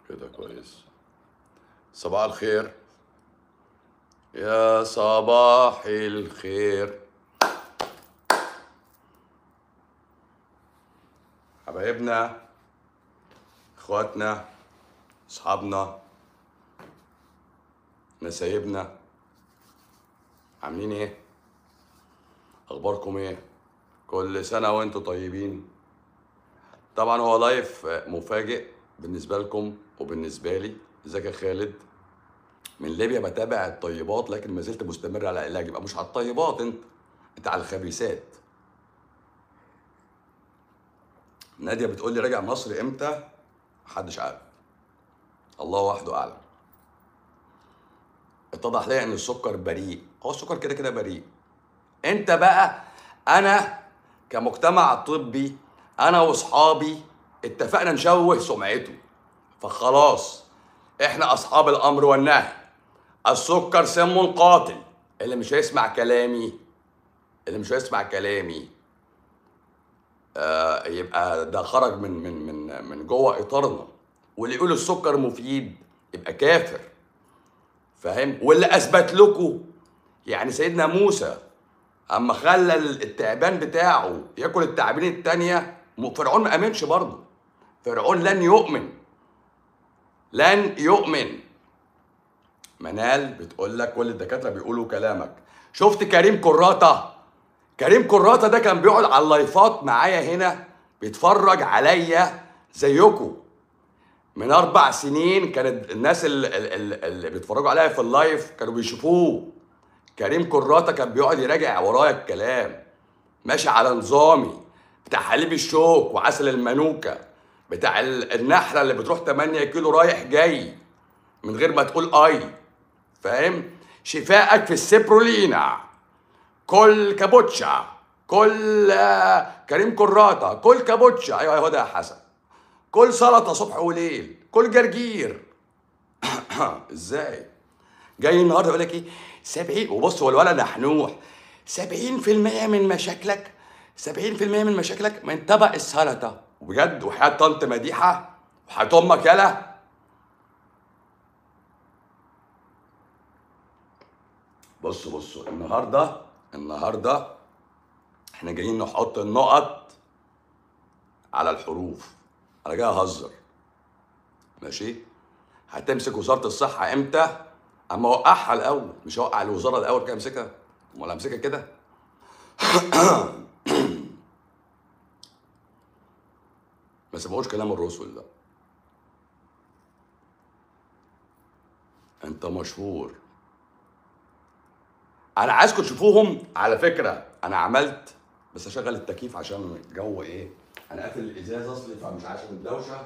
كده كويس صباح الخير يا صباح الخير حبايبنا اخواتنا اصحابنا نسايبنا عاملين ايه اخباركم ايه كل سنه وانتم طيبين طبعا هو لايف مفاجئ بالنسبه لكم وبالنسبه لي ازيك يا خالد من ليبيا بتابع الطيبات لكن ما زلت مستمر على العلاج يبقى مش على الطيبات انت انت على الخبيثات ناديه بتقول لي راجع مصر امتى محدش عارف الله وحده اعلم اتضح لي ان السكر بريء هو السكر كده كده بريء انت بقى انا كمجتمع طبي انا واصحابي اتفقنا نشوه سمعته فخلاص احنا اصحاب الامر والنهي السكر سم قاتل اللي مش هيسمع كلامي اللي مش هيسمع كلامي آه يبقى ده خرج من من من من جوه اطارنا واللي يقول السكر مفيد يبقى كافر فاهم واللي اثبت لكم يعني سيدنا موسى اما خلى التعبان بتاعه ياكل التعابين التانية م- فرعون ما امنش برضه فرعون لن يؤمن لن يؤمن منال بتقول لك كل الدكاتره بيقولوا كلامك شفت كريم كراته كريم كراته ده كان بيقعد على اللايفات معايا هنا بيتفرج عليا زيكم من اربع سنين كانت الناس اللي, اللي, اللي بيتفرجوا عليا في اللايف كانوا بيشوفوه كريم كراته كان بيقعد يراجع ورايا الكلام ماشي على نظامي بتاع حليب الشوك وعسل المانوكا بتاع ال- النحله اللي بتروح 8 كيلو رايح جاي من غير ما تقول اي فاهم شفائك في السيبرولينا كل كابوتشا كل آه، كريم كراته كل كابوتشا ايوه ايوه ده يا حسن كل سلطه صبح وليل كل جرجير ازاي جاي النهارده يقول لك ايه 70 وبص هو الولد نحنوح 70% من مشاكلك 70% من مشاكلك من طبق السلطه بجد وحياه طنط مديحه وحياه امك يالا بصوا بصوا النهارده النهارده احنا جايين نحط النقط على الحروف انا جاي اهزر ماشي هتمسك وزاره الصحه امتى اما اوقعها الاول مش اوقع الوزاره الاول كده امسكها ولا امسكها كده ما سمعوش كلام الرسل ده انت مشهور انا عايزكم تشوفوهم على فكره انا عملت بس اشغل التكييف عشان الجو ايه انا قافل الازاز اصلي فمش عايز الدوشه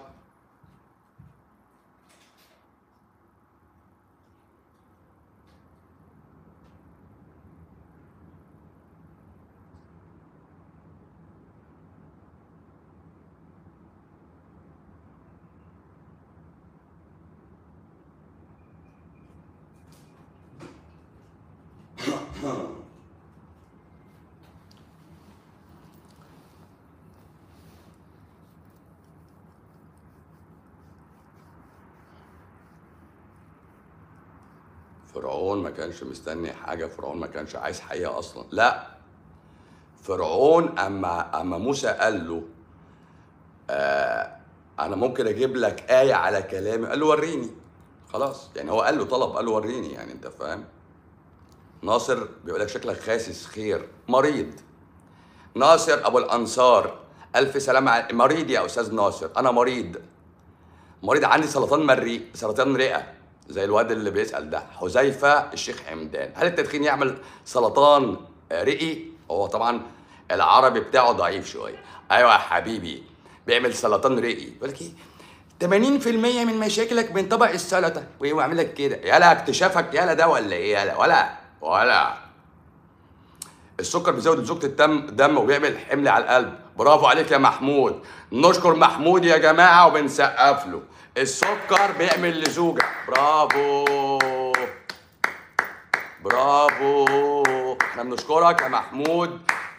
فرعون ما كانش مستني حاجه فرعون ما كانش عايز حقيقه اصلا لا فرعون اما اما موسى قال له آه انا ممكن اجيب لك ايه على كلامي قال له وريني خلاص يعني هو قال له طلب قال له وريني يعني انت فاهم ناصر بيقول لك شكلك خاسس خير مريض ناصر ابو الانصار الف سلامه على مريض يا استاذ ناصر انا مريض مريض عندي سرطان مريء سرطان رئه زي الواد اللي بيسال ده حذيفه الشيخ حمدان هل التدخين يعمل سرطان رئي هو طبعا العربي بتاعه ضعيف شويه ايوه يا حبيبي بيعمل سرطان رئي يقول لك ايه 80% من مشاكلك من طبق السلطه وايه ويعمل لك كده يالا اكتشافك يالا ده ولا ايه يالا ولا ولا السكر بيزود لزوجة الدم دم وبيعمل حمل على القلب برافو عليك يا محمود نشكر محمود يا جماعة وبنسقف له السكر بيعمل لزوجة برافو برافو احنا بنشكرك يا محمود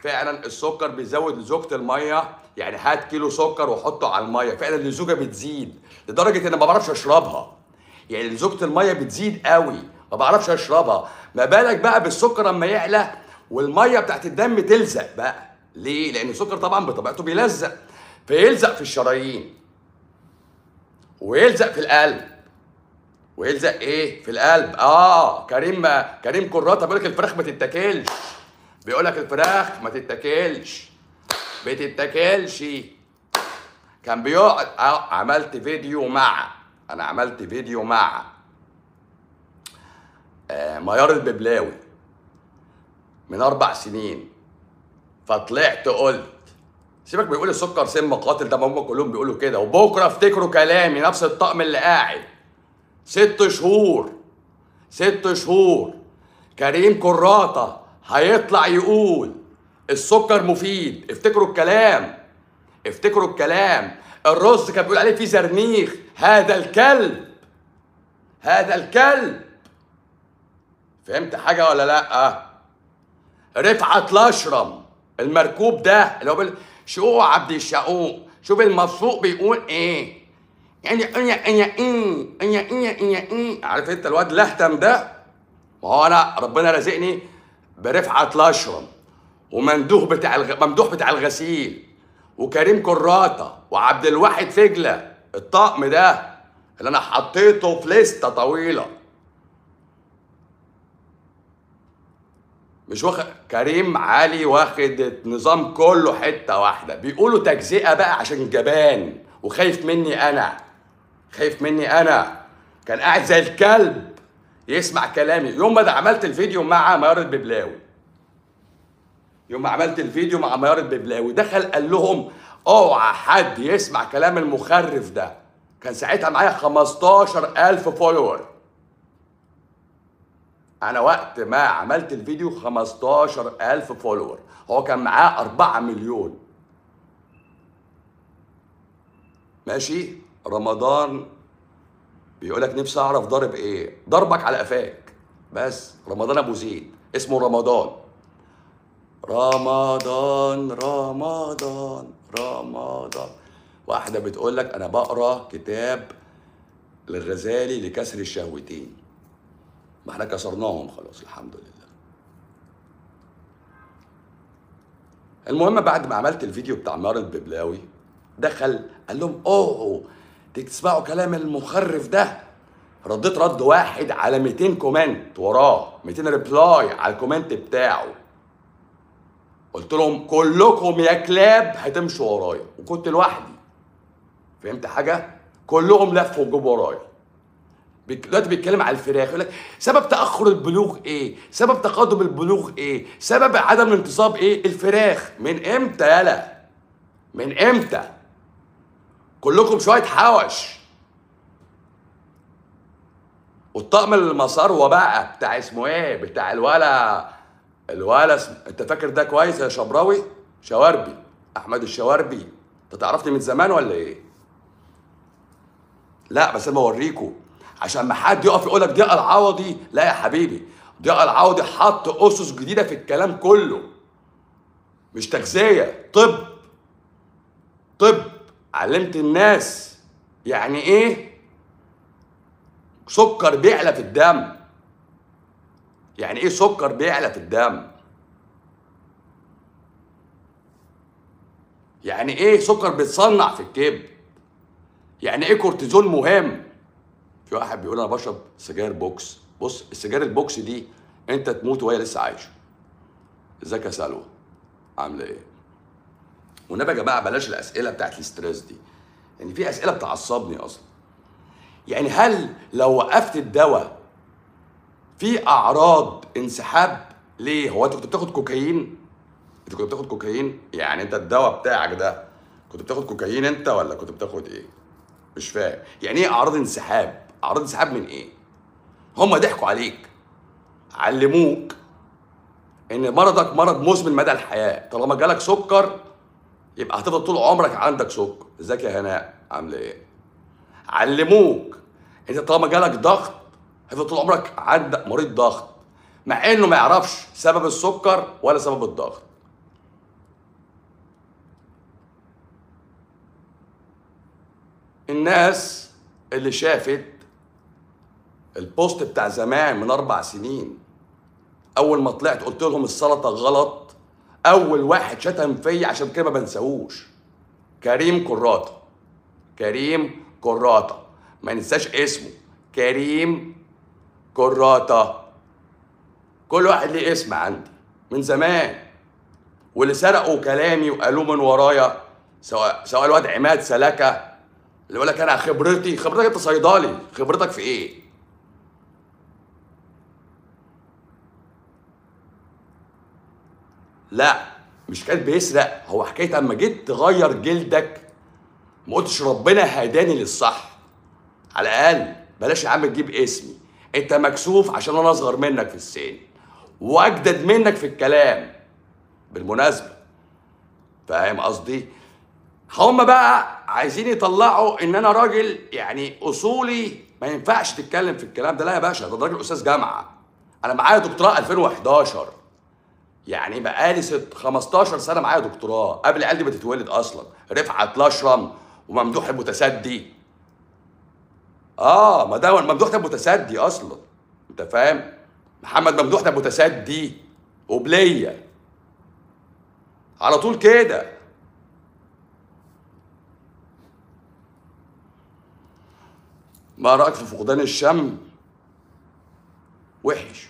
فعلا السكر بيزود لزوجة الميه يعني هات كيلو سكر وحطه على الميه فعلا اللزوجه بتزيد لدرجه ان ما بعرفش اشربها يعني لزوجة الميه بتزيد قوي ما بعرفش اشربها ما بالك بقى بالسكر لما يعلى والميه بتاعت الدم تلزق بقى ليه لان السكر طبعا بطبيعته بيلزق فيلزق في الشرايين ويلزق في القلب ويلزق ايه في القلب اه كريم كريم كراته بيقول لك الفراخ ما تتاكلش بيقول لك الفراخ ما تتاكلش بتتاكلش كان بيقعد آه عملت فيديو مع انا عملت فيديو مع آه ميار الببلاوي من اربع سنين فطلعت قلت سيبك بيقول السكر سم قاتل ده ما هم كلهم بيقولوا كده وبكره افتكروا كلامي نفس الطقم اللي قاعد ست شهور ست شهور كريم كراته هيطلع يقول السكر مفيد افتكروا الكلام افتكروا الكلام الرز كان بيقول عليه فيه زرنيخ هذا الكلب هذا الكلب فهمت حاجة ولا لأ؟ رفعت الأشرم المركوب ده اللي هو بيقول شقوق عبد الشقوق شوف المبسوط بيقول ايه يعني انا انا ايه انا انا انا ايه عارف انت الواد لهتم ده ما هو انا ربنا رزقني برفعت الأشرم ومندوح بتاع الغ... ممدوح بتاع الغسيل وكريم كراته وعبد الواحد فجله الطقم ده اللي انا حطيته في لسته طويله مش واخد كريم علي واخد النظام كله حته واحده بيقولوا تجزئه بقى عشان جبان وخايف مني انا خايف مني انا كان قاعد زي الكلب يسمع كلامي يوم ما ده عملت الفيديو مع ميار الببلاوي يوم ما عملت الفيديو مع ميار الببلاوي دخل قال لهم اوعى حد يسمع كلام المخرف ده كان ساعتها معايا 15000 فولور انا وقت ما عملت الفيديو 15000 فولور هو كان معاه 4 مليون ماشي رمضان بيقول لك نفسي اعرف ضارب ايه ضربك على قفاك بس رمضان ابو زيد اسمه رمضان رمضان رمضان رمضان واحده بتقول لك انا بقرا كتاب للغزالي لكسر الشهوتين ما احنا كسرناهم خلاص الحمد لله المهم بعد ما عملت الفيديو بتاع مار الببلاوي دخل قال لهم اوعوا تسمعوا كلام المخرف ده رديت رد واحد على 200 كومنت وراه 200 ريبلاي على الكومنت بتاعه قلت لهم كلكم يا كلاب هتمشوا ورايا وكنت لوحدي فهمت حاجه كلهم لفوا وجابوا ورايا بيك- دلوقتي بيتكلم على الفراخ يقول لك سبب تاخر البلوغ ايه سبب تقدم البلوغ ايه سبب عدم الانتصاب ايه الفراخ من امتى يالا من امتى كلكم شويه حوش والطقم المسار بقى بتاع اسمه ايه بتاع الولا الولا اسم... انت فاكر ده كويس يا شبراوي شواربي احمد الشواربي انت تعرفني من زمان ولا ايه لا بس انا بوريكم عشان ما حد يقف يقول لك ضياء العوضي لا يا حبيبي ضياء العوضي حط اسس جديده في الكلام كله مش تغذيه طب طب علمت الناس يعني ايه سكر بيعلى في الدم يعني ايه سكر بيعلى في الدم يعني ايه سكر بيتصنع في الكبد يعني ايه كورتيزون مهم في واحد بيقول انا بشرب سجاير بوكس بص السجاير البوكس دي انت تموت وهي لسه عايشه ازيك يا سلوى عامله ايه والنبي يا جماعه بلاش الاسئله بتاعت الاستريس دي يعني في اسئله بتعصبني اصلا يعني هل لو وقفت الدواء في اعراض انسحاب ليه هو انت كنت بتاخد كوكايين انت كنت بتاخد كوكايين يعني انت الدواء بتاعك ده كنت بتاخد كوكايين انت ولا كنت بتاخد ايه مش فاهم يعني ايه اعراض انسحاب اعراض انسحاب من ايه هم ضحكوا عليك علموك ان مرضك مرض مزمن مدى الحياه طالما جالك سكر يبقى هتفضل طول عمرك عندك سكر ازيك يا هناء عامله ايه علموك انت طالما جالك ضغط هتفضل طول عمرك عندك مريض ضغط مع انه ما يعرفش سبب السكر ولا سبب الضغط الناس اللي شافت البوست بتاع زمان من اربع سنين اول ما طلعت قلت لهم السلطه غلط اول واحد شتم فيا عشان كده ما بنساهوش كريم كراته كريم كراته ما ننساش اسمه كريم كراته كل واحد ليه اسم عندي من زمان واللي سرقوا كلامي وقالوه من ورايا سواء سواء الواد عماد سلكه اللي يقول لك انا خبرتي خبرتك انت صيدلي خبرتك في ايه؟ لا مش كان بيسرق هو حكايه اما جيت تغير جلدك ما قلتش ربنا هداني للصح على الاقل بلاش يا عم تجيب اسمي انت مكسوف عشان انا اصغر منك في السن واجدد منك في الكلام بالمناسبه فاهم قصدي هم بقى عايزين يطلعوا ان انا راجل يعني اصولي ما ينفعش تتكلم في الكلام ده لا يا باشا ده راجل استاذ جامعه انا معايا دكتوراه 2011 يعني بقالي ست 15 سنه معايا دكتوراه قبل العيال دي ما تتولد اصلا رفعت الاشرم وممدوح المتسدي اه ما ده ممدوح ده متسدي اصلا انت فاهم محمد ممدوح ده متسدي وبليه على طول كده ما رايك في فقدان الشم وحش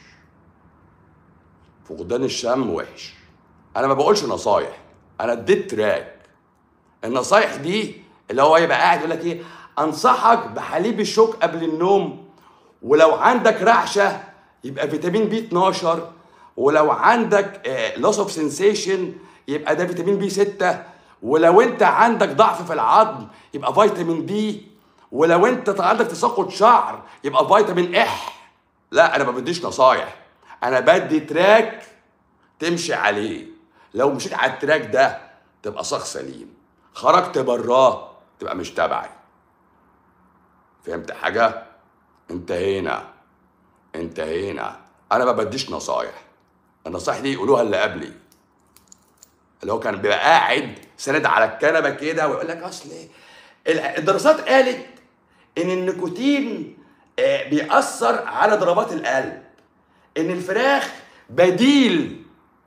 فقدان الشم وحش انا ما بقولش نصايح انا اديت تراك النصايح دي اللي هو يبقى قاعد يقول لك ايه انصحك بحليب الشوك قبل النوم ولو عندك رعشه يبقى فيتامين بي 12 ولو عندك لوس اوف سensation يبقى ده فيتامين بي 6 ولو انت عندك ضعف في العظم يبقى فيتامين بي ولو انت عندك تساقط شعر يبقى فيتامين اح لا انا ما بديش نصايح انا بدي تراك تمشي عليه لو مشيت على التراك ده تبقى شخص سليم خرجت براه تبقى مش تبعي فهمت حاجه انتهينا انتهينا انا ما بديش نصايح النصايح دي يقولوها اللي قبلي اللي هو كان بيبقى قاعد سند على الكنبه كده ويقول لك اصل الدراسات قالت ان النيكوتين آه، بيأثر على ضربات القلب ان الفراخ بديل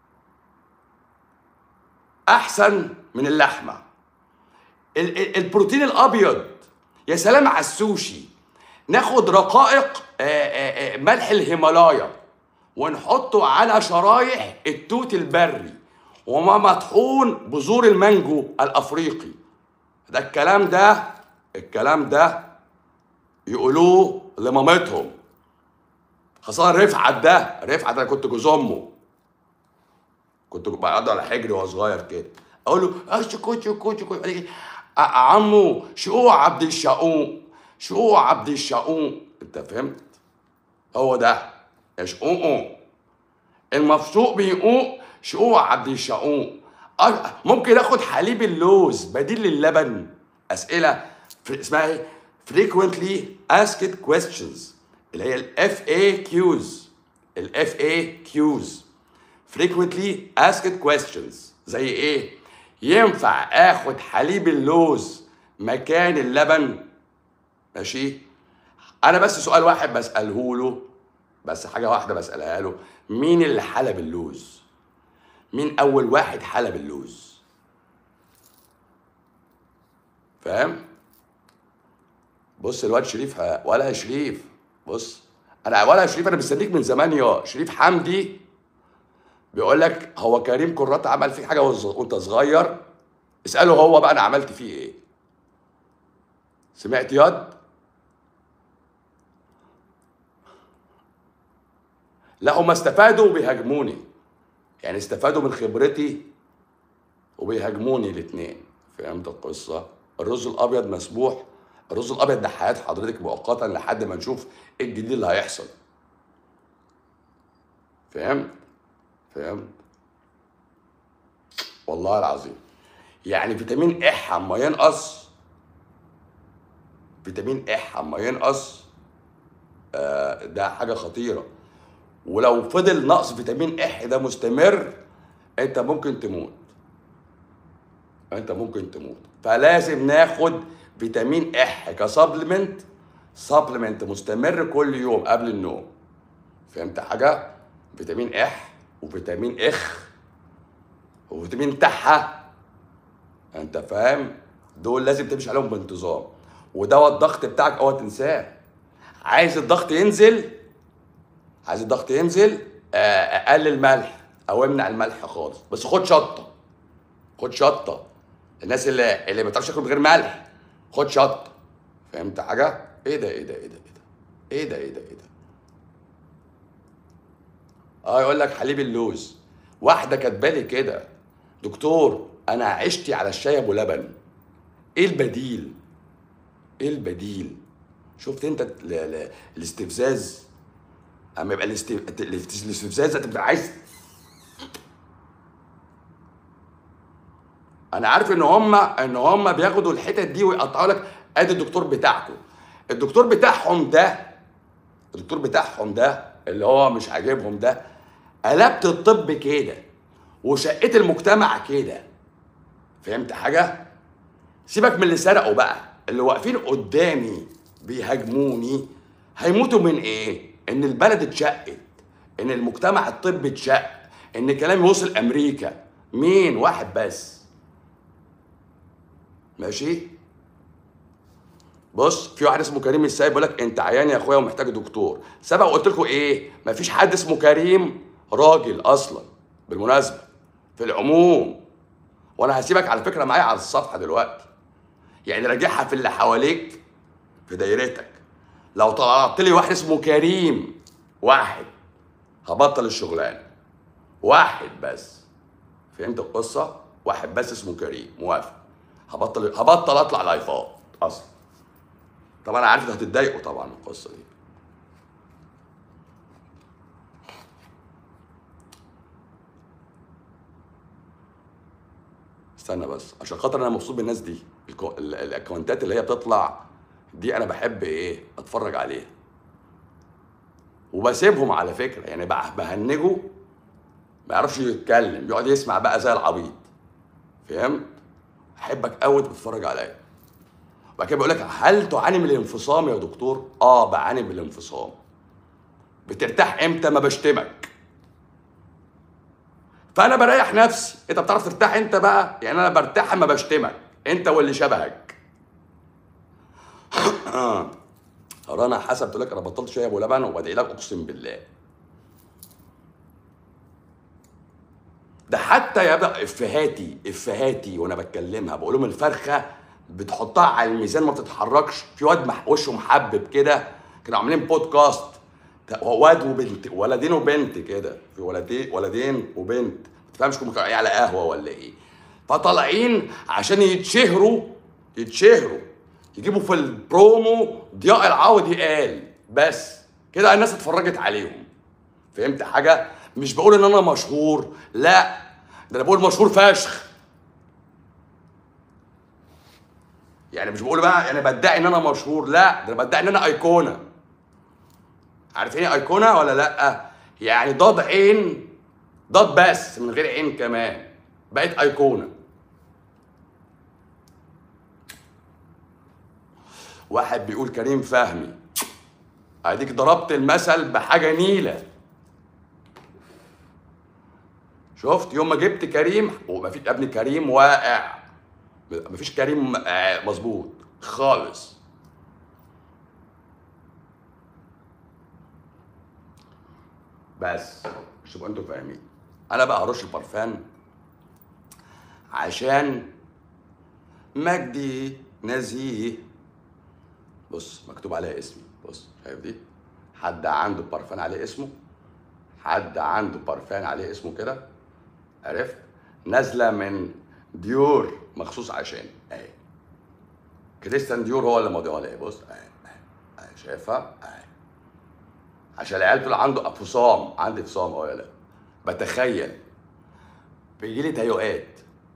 احسن من اللحمه ال- ال- البروتين الابيض يا سلام على السوشي ناخد رقائق آه، آه، آه، ملح الهيمالايا ونحطه على شرايح التوت البري وما مطحون بذور المانجو الافريقي ده الكلام ده الكلام ده يقولوه لمامتهم خاصة رفعت ده رفعت انا كنت جوز امه كنت بقعد على حجري وهو صغير كده اقول له اه شكو شكو شكو يقول لي آه، عمو شقوق عبد الشقوق شقوق عبد الشقوق انت فهمت هو ده شقوقه المفسوق بيقوق شقوق عبد الشقوق آه، ممكن اخد حليب اللوز بديل للبن اسئله في اسمها ايه frequently asked questions اللي هي الاف اي كيوز الاف اي كيوز frequently asked questions زي ايه ينفع اخد حليب اللوز مكان اللبن ماشي انا بس سؤال واحد بساله له بس حاجه واحده بسالها له مين اللي حلب اللوز مين اول واحد حلب اللوز فاهم بص الواد شريف ه- ولا يا شريف بص انا ولا يا شريف انا مستنيك من زمان يا شريف حمدي بيقول لك هو كريم كرات عمل فيك حاجه وز- وانت صغير اساله هو بقى انا عملت فيه ايه سمعت ياض لا هم استفادوا وبيهاجموني يعني استفادوا من خبرتي وبيهاجموني الاثنين فهمت القصه الرز الابيض مسموح الرز الابيض ده حياه حضرتك مؤقتا لحد ما نشوف ايه الجديد اللي هيحصل فهمت فهمت والله العظيم يعني فيتامين اح اما ينقص فيتامين اح اما ينقص آه ده حاجه خطيره ولو فضل نقص فيتامين اح ده مستمر انت ممكن تموت انت ممكن تموت فلازم ناخد فيتامين اح كسبلمنت سبلمنت مستمر كل يوم قبل النوم فهمت حاجه فيتامين اح وفيتامين اخ وفيتامين تحة انت فاهم دول لازم تمشي عليهم بانتظام ودواء الضغط بتاعك اوعى تنساه عايز الضغط ينزل عايز الضغط ينزل آه، اقلل ملح او امنع الملح خالص بس خد شطه خد شطه الناس اللي اللي ما بتعرفش تاكل من غير ملح خد شطه فهمت حاجه ايه ده ايه ده ايه ده ايه ده ايه ده ايه ده ايه ده اه يقول لك حليب اللوز واحده كاتبالي كده دكتور انا عشتي على الشاي ابو لبن ايه البديل ايه البديل شفت انت ال- ال- الاستفزاز اما يبقى الاست- الاستفزاز هتبقى عايز انا عارف ان هم ان هم بياخدوا الحتت دي ويقطعوا لك ادي الدكتور بتاعكم الدكتور بتاعهم ده الدكتور بتاعهم ده اللي هو مش عاجبهم ده قلبت الطب كده وشقيت المجتمع كده فهمت حاجه سيبك من اللي سرقوا بقى اللي واقفين قدامي بيهاجموني هيموتوا من ايه ان البلد اتشقت ان المجتمع الطبي اتشق ان كلامي وصل امريكا مين واحد بس ماشي بص في واحد اسمه كريم السايب بيقول لك انت عيان يا اخويا ومحتاج دكتور سبق وقلت لكم ايه مفيش حد اسمه كريم راجل اصلا بالمناسبه في العموم وانا هسيبك على فكره معايا على الصفحه دلوقتي يعني راجعها في اللي حواليك في دايرتك لو طلعت لي واحد اسمه كريم واحد هبطل الشغلانه واحد بس فهمت القصه واحد بس اسمه كريم موافق هبطل هبطل اطلع لايفات اصلا طبعا انا عارف انتوا هتتضايقوا طبعا من القصه دي استنى بس عشان خاطر انا مبسوط بالناس دي الكو- ال- الاكونتات اللي هي بتطلع دي انا بحب ايه اتفرج عليها وبسيبهم على فكره يعني بقى بهنجه ما يعرفش يتكلم يقعد يسمع بقى زي العبيط فهمت احبك قوي تتفرج عليا وبعد كده بيقول لك هل تعاني من الانفصام يا دكتور اه بعاني من الانفصام بترتاح امتى ما بشتمك فانا بريح نفسي انت بتعرف ترتاح انت بقى يعني انا برتاح اما بشتمك انت واللي شبهك رنا حسب تقول لك انا بطلت شاي ابو لبن وبدعي لك اقسم بالله ده حتى يا بقى افهاتي افهاتي وانا بتكلمها بقول لهم الفرخه بتحطها على الميزان ما بتتحركش في واد مح- وشه محبب كده كانوا عاملين بودكاست ت- واد وبنت ولدين وبنت كده في ولدين ولدين وبنت ما تفهمش كانوا ايه على قهوه ولا ايه فطالعين عشان يتشهروا يتشهروا يجيبوا في البرومو ضياء العوضي قال بس كده الناس اتفرجت عليهم فهمت حاجه مش بقول ان انا مشهور لا ده انا بقول مشهور فشخ يعني مش بقول بقى يعني بدعي ان انا مشهور لا ده انا بدعي ان انا ايقونه عارفين ايه ايقونه ولا لا يعني ضاد عين ضاد بس من غير عين كمان بقيت ايقونه واحد بيقول كريم فهمي اديك ضربت المثل بحاجه نيله شفت يوم ما جبت كريم وما فيش يا ابني كريم واقع ما فيش كريم آه، مظبوط خالص بس مش تبقوا انتوا فاهمين انا بقى هرش برفان عشان مجدي نزيه بص مكتوب عليها اسمي بص شايف دي حد عنده برفان عليه اسمه حد عنده برفان عليه اسمه كده عرفت نازله من ديور مخصوص عشان اهي كريستيان ديور هو اللي ماضيها لي بص اهي اهي اهي شايفها اهي عشان العيال تقول عنده فصام عندي فصام اه لا بتخيل بيجي لي تهيؤات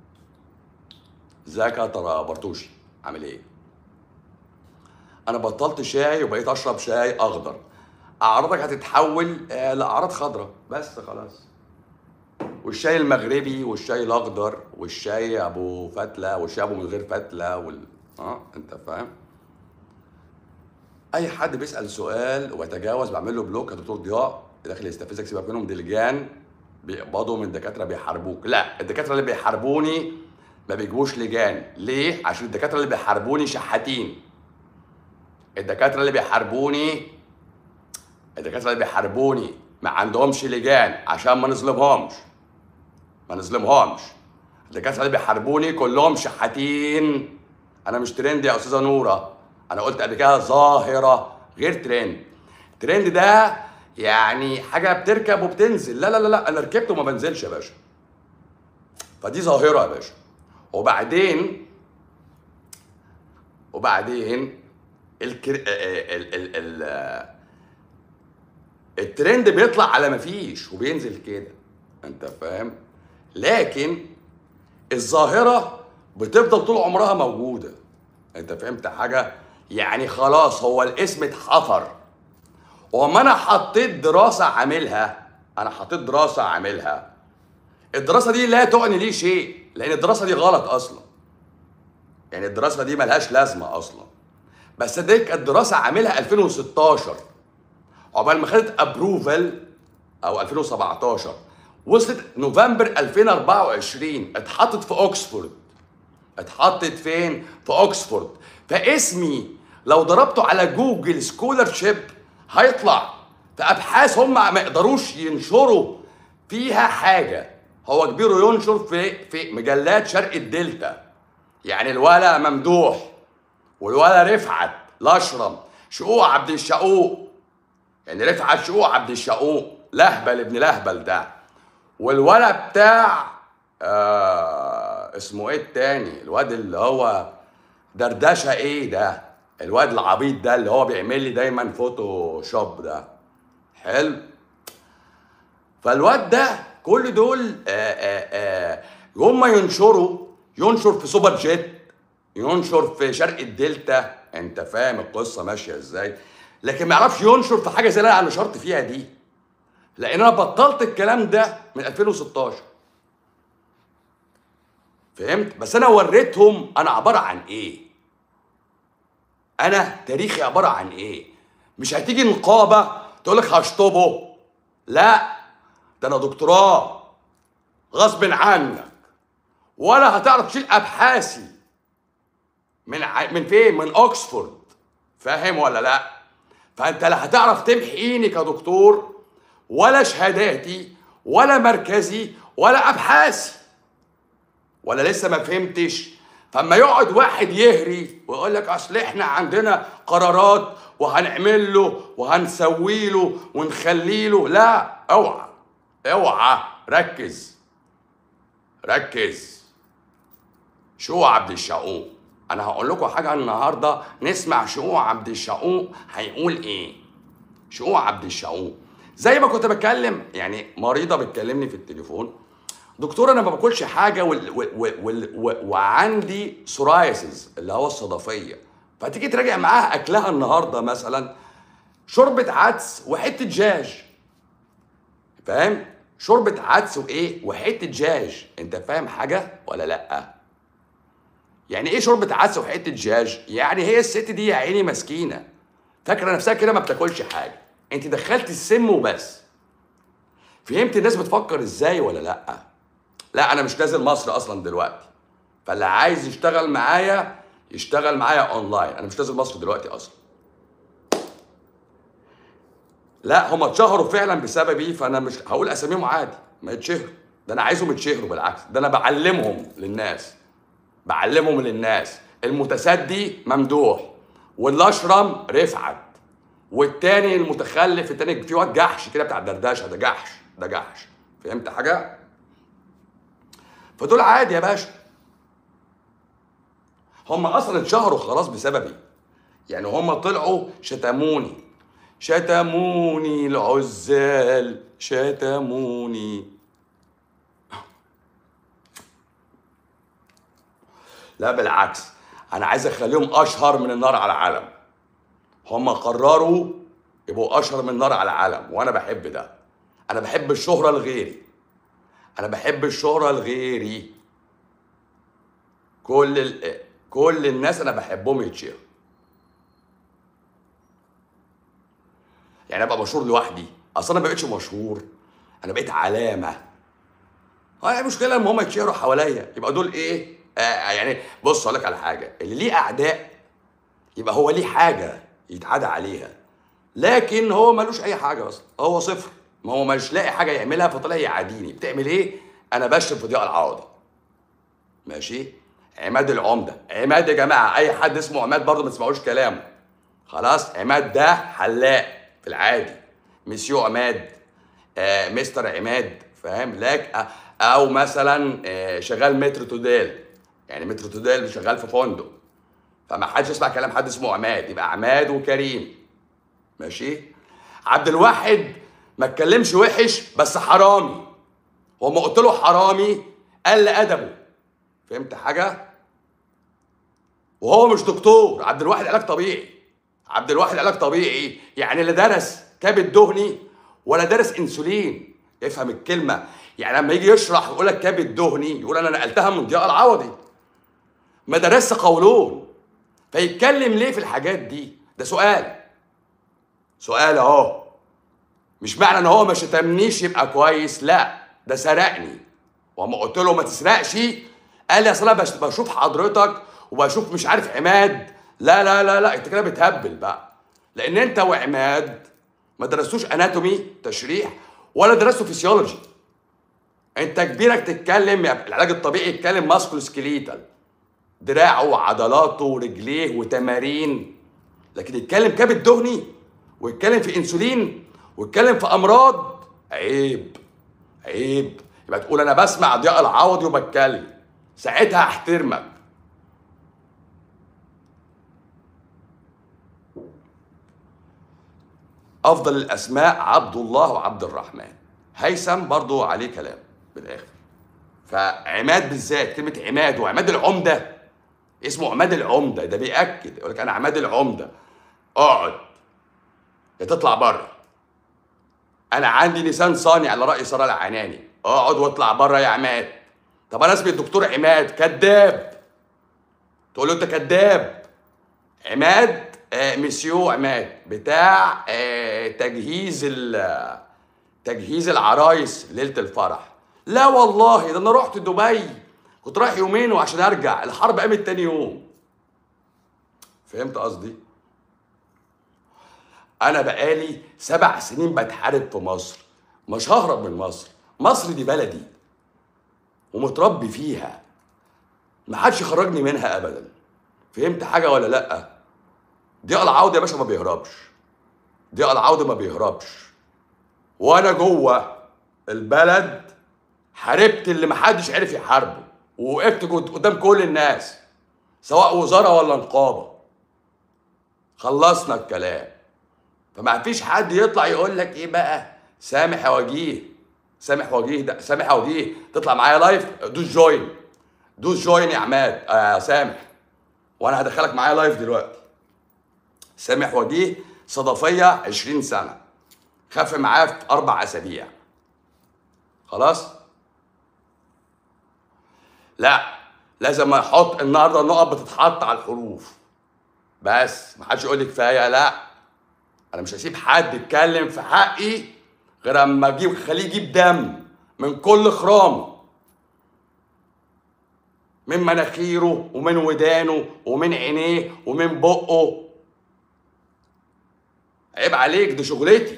ازيك يا ترى برتوشي عامل ايه انا بطلت شاي وبقيت اشرب شاي اخضر اعراضك هتتحول آه، لاعراض خضراء بس خلاص والشاي المغربي والشاي الاخضر والشاي ابو فتله والشاي ابو من غير فتله وال... اه انت فاهم اي حد بيسال سؤال ويتجاوز بعمل له بلوك يا دكتور ضياء داخل يستفزك سيبك منهم دي لجان بيقبضوا من دكاتره بيحاربوك لا الدكاتره اللي بيحاربوني ما بيجيبوش لجان ليه عشان الدكاتره اللي بيحاربوني شحاتين الدكاتره اللي بيحاربوني الدكاتره اللي بيحاربوني ما عندهمش لجان عشان ما نظلمهمش ما نظلمهمش الدكاتره اللي بيحاربوني كلهم شحاتين انا مش ترند يا استاذه نوره انا قلت قبل كده ظاهره غير ترند ترند ده يعني حاجه بتركب وبتنزل لا لا لا لا انا ركبت وما بنزلش يا باشا فدي ظاهره يا باشا وبعدين وبعدين الكر... ال... ال... ال... الترند بيطلع على ما فيش وبينزل كده انت فاهم لكن الظاهره بتفضل طول عمرها موجوده انت فهمت حاجه يعني خلاص هو الاسم اتحفر وما انا حطيت دراسه عاملها انا حطيت دراسه عاملها الدراسه دي لا تعني لي شيء لان الدراسه دي غلط اصلا يعني الدراسه دي ملهاش لازمه اصلا بس دي كانت دراسه عاملها 2016 عقبال ما خدت ابروفل او 2017 وصلت نوفمبر 2024 اتحطت في اوكسفورد اتحطت فين؟ في اوكسفورد فاسمي لو ضربته على جوجل سكولرشيب هيطلع في ابحاث هم ما يقدروش ينشروا فيها حاجه هو كبيره ينشر في في مجلات شرق الدلتا يعني الولا ممدوح والولا رفعت الاشرم شقوق عبد الشقوق يعني رفعت شقوق عبد الشقوق لهبل ابن لهبل ده والولا بتاع آه اسمه ايه التاني الواد اللي هو دردشه ايه ده الواد العبيط ده اللي هو بيعمل لي دايما فوتوشوب ده حلو فالواد ده كل دول آه آه آه هم ينشروا ينشر في سوبر جيت ينشر في شرق الدلتا انت فاهم القصه ماشيه ازاي لكن ما يعرفش ينشر في حاجه زي اللي انا نشرت فيها دي لان انا بطلت الكلام ده من 2016 فهمت بس انا وريتهم انا عباره عن ايه انا تاريخي عباره عن ايه مش هتيجي نقابه تقول لك هشطبه لا ده انا دكتوراه غصب عنك ولا هتعرف تشيل ابحاثي من ع... من فين من اوكسفورد فاهم ولا لا فانت لا هتعرف تمحيني كدكتور ولا شهاداتي ولا مركزي ولا ابحاثي ولا لسه ما فهمتش فاما يقعد واحد يهري ويقول لك اصل احنا عندنا قرارات وهنعمل له وهنسوي له ونخلي له لا اوعى اوعى ركز ركز شو عبد الشقوق انا هقول لكم حاجه النهارده نسمع شقوق عبد الشقوق هيقول ايه شقوق عبد الشقوق زي ما كنت بتكلم يعني مريضه بتكلمني في التليفون دكتور انا ما باكلش حاجه وال وال وال وال وعندي سورايسز اللي هو الصدفيه فتيجي تراجع معاها اكلها النهارده مثلا شوربه عدس وحته دجاج فاهم شوربه عدس وايه وحته دجاج انت فاهم حاجه ولا لا يعني ايه شوربه عدس وحته دجاج يعني هي الست دي يا عيني مسكينه فاكره نفسها كده ما بتاكلش حاجه انت دخلت السم وبس فهمت الناس بتفكر ازاي ولا لا لا انا مش نازل مصر اصلا دلوقتي فاللي عايز يشتغل معايا يشتغل معايا اونلاين انا مش نازل مصر دلوقتي اصلا لا هم اتشهروا فعلا بسببي فانا مش هقول اساميهم عادي ما يتشهروا ده انا عايزهم يتشهروا بالعكس ده انا بعلمهم للناس بعلمهم للناس المتسدي ممدوح والاشرم رفعت والتاني المتخلف التاني في واد جحش كده بتاع الدردشه ده جحش ده جحش فهمت حاجه فدول عادي يا باشا هم اصلا اتشهروا خلاص بسببي يعني هم طلعوا شتموني شتموني العزال شتموني لا بالعكس انا عايز اخليهم اشهر من النار على العلم هم قرروا يبقوا اشهر من النار على العلم وانا بحب ده انا بحب الشهرة لغيري انا بحب الشهرة لغيري كل ال... كل الناس انا بحبهم يتشهروا يعني ابقى مشهور لوحدي اصل انا ما بقتش مشهور انا بقيت علامه اه يعني مشكله ان هم يتشهروا حواليا يبقى دول ايه آه يعني بص اقول لك على حاجه اللي ليه اعداء يبقى هو ليه حاجه يتعدى عليها لكن هو ملوش اي حاجه اصلا هو صفر ما هو مش لاقي حاجه يعملها فطلع يعاديني بتعمل ايه انا بشتم في ضياء العوضي ماشي عماد العمده عماد يا جماعه اي حد اسمه عماد برضه ما تسمعوش كلامه خلاص عماد ده حلاق في العادي مسيو عماد آه مستر عماد فاهم لك آه او مثلا آه شغال متر توديل يعني متر توديل شغال في فندق فما حدش يسمع كلام حد اسمه عماد يبقى عماد وكريم ماشي عبد الواحد ما اتكلمش وحش بس حرامي هو ما قلت له حرامي قل ادبه فهمت حاجه وهو مش دكتور عبد الواحد علاج طبيعي عبد الواحد علاج طبيعي يعني لا درس كبد دهني ولا درس انسولين افهم الكلمه يعني لما يجي يشرح يقول لك كبد دهني يقول انا نقلتها من ضياء العوضي ما درسش قولون فيتكلم ليه في الحاجات دي ده سؤال سؤال اهو مش معنى ان هو ما شتمنيش يبقى كويس لا ده سرقني وما قلت له ما تسرقش قال لي اصل انا بش- بشوف حضرتك وبشوف مش عارف عماد لا لا لا لا انت كده بتهبل بقى لان انت وعماد ما درستوش اناتومي تشريح ولا درستوا فيسيولوجي انت كبيرك تتكلم يا- العلاج الطبيعي يتكلم ماسكولو سكليتال دراعه وعضلاته ورجليه وتمارين لكن يتكلم كبد دهني ويتكلم في انسولين ويتكلم في امراض عيب عيب يبقى تقول انا بسمع ضياء العوضي وبتكلم ساعتها احترمك افضل الاسماء عبد الله وعبد الرحمن هيثم برضو عليه كلام بالاخر فعماد بالذات كلمه عماد وعماد العمده اسمه عماد العمده ده بياكد يقول لك انا عماد العمده اقعد يا تطلع بره انا عندي لسان صانع على راي ساره العناني اقعد واطلع بره يا عماد طب انا اسمي الدكتور عماد كذاب تقول له انت كذاب عماد آه مسيو عماد بتاع آه تجهيز ال- تجهيز العرايس ليله الفرح لا والله ده انا رحت دبي كنت رايح يومين وعشان ارجع الحرب قامت تاني يوم فهمت قصدي انا بقالي سبع سنين بتحارب في مصر مش ههرب من مصر مصر دي بلدي ومتربي فيها ما حدش يخرجني منها ابدا فهمت حاجه ولا لا ضياء العوض يا باشا ما بيهربش ضياء العوض ما بيهربش وانا جوه البلد حاربت اللي محدش عرف يحاربه ووقفت قد- قدام كل الناس سواء وزاره ولا نقابه خلصنا الكلام فما فيش حد يطلع يقول لك ايه بقى سامح يا وجيه سامح وجيه ده سامح يا وجيه تطلع معايا لايف دوس جوين دوس جوين يا عماد آه سامح وانا هدخلك معايا لايف دلوقتي سامح وجيه صدفيه 20 سنه خف معاه في اربع اسابيع خلاص لا لازم احط النهارده النقط بتتحط على الحروف بس ما حدش يقول لي كفايه لا انا مش هسيب حد يتكلم في حقي غير اما اجيب خليه يجيب دم من كل خرامه من مناخيره ومن ودانه ومن عينيه ومن بقه عيب عليك دي شغلتي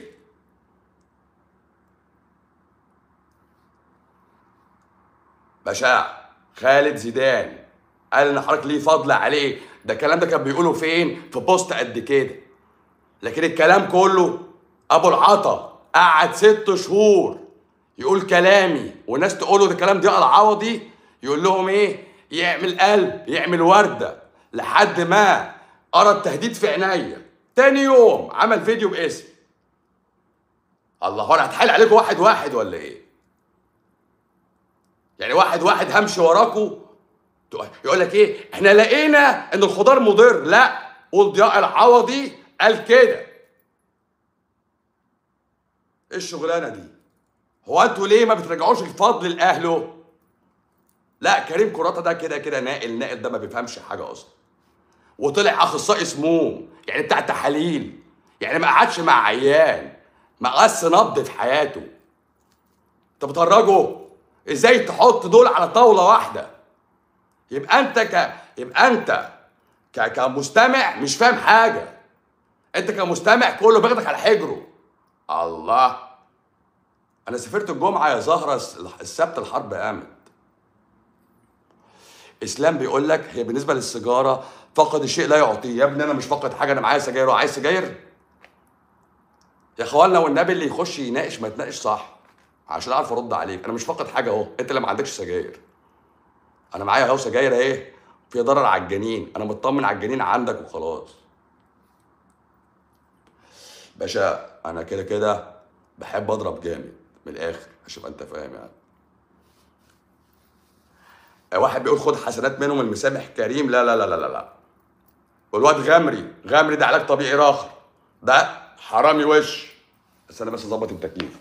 بشاع خالد زيدان قال ان حضرتك ليه فضل عليه ده الكلام ده كان بيقوله فين في بوست قد كده لكن الكلام كله ابو العطا قعد ست شهور يقول كلامي والناس تقوله ده كلام ضياء العوضي يقول لهم ايه يعمل قلب يعمل ورده لحد ما ارى التهديد في عينيا تاني يوم عمل فيديو باسم الله هو انا هتحايل عليكم واحد واحد ولا ايه يعني واحد واحد همشي وراكوا يقول لك ايه احنا لقينا ان الخضار مضر لا قول ضياء العوضي قال كده ايه الشغلانه دي هو انتوا ليه ما بترجعوش الفضل لاهله لا كريم كراته ده كده كده ناقل ناقل ده ما بيفهمش حاجه اصلا وطلع اخصائي سموم يعني بتاع تحاليل يعني ما قعدش مع عيان ما قاس نبض في حياته انت بتهرجه ازاي تحط دول على طاوله واحده يبقى انت ك يبقى انت ك... كمستمع مش فاهم حاجه انت كمستمع كله بياخدك على حجره الله انا سافرت الجمعه يا زهره السبت الحرب قامت اسلام بيقول لك هي بالنسبه للسيجاره فقد الشيء لا يعطيه يا ابني انا مش فاقد حاجه انا معايا سجاير وعايز سجاير يا اخوانا والنبي اللي يخش يناقش ما يتناقش صح عشان اعرف ارد عليك انا مش فاقد حاجه اهو انت اللي ما عندكش سجاير انا معايا اهو سجاير اهي في ضرر على الجنين انا مطمن على الجنين عندك وخلاص باشا انا كده كده بحب اضرب جامد من الاخر عشان انت فاهم يعني واحد بيقول خد حسنات منهم المسامح كريم لا لا لا لا لا لا والواد غمري غمري ده علاج طبيعي راخر ده حرامي وش بس انا بس اظبط التكييف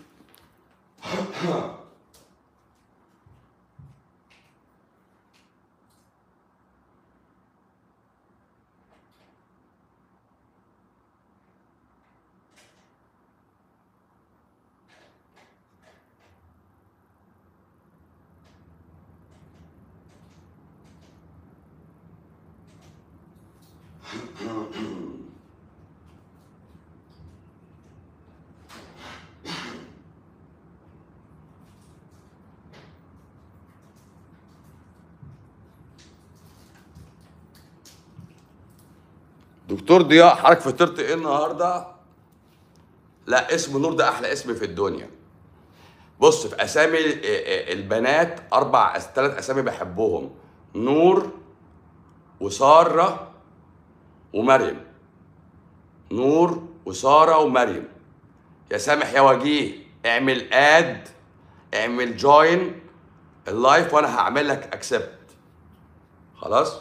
دكتور ضياء حضرتك فطرت ايه النهارده؟ لا اسم نور ده احلى اسم في الدنيا. بص في اسامي البنات اربع ثلاث اسامي بحبهم نور وساره ومريم. نور وساره ومريم. يا سامح يا وجيه اعمل اد اعمل جوين اللايف وانا هعمل لك اكسبت. خلاص؟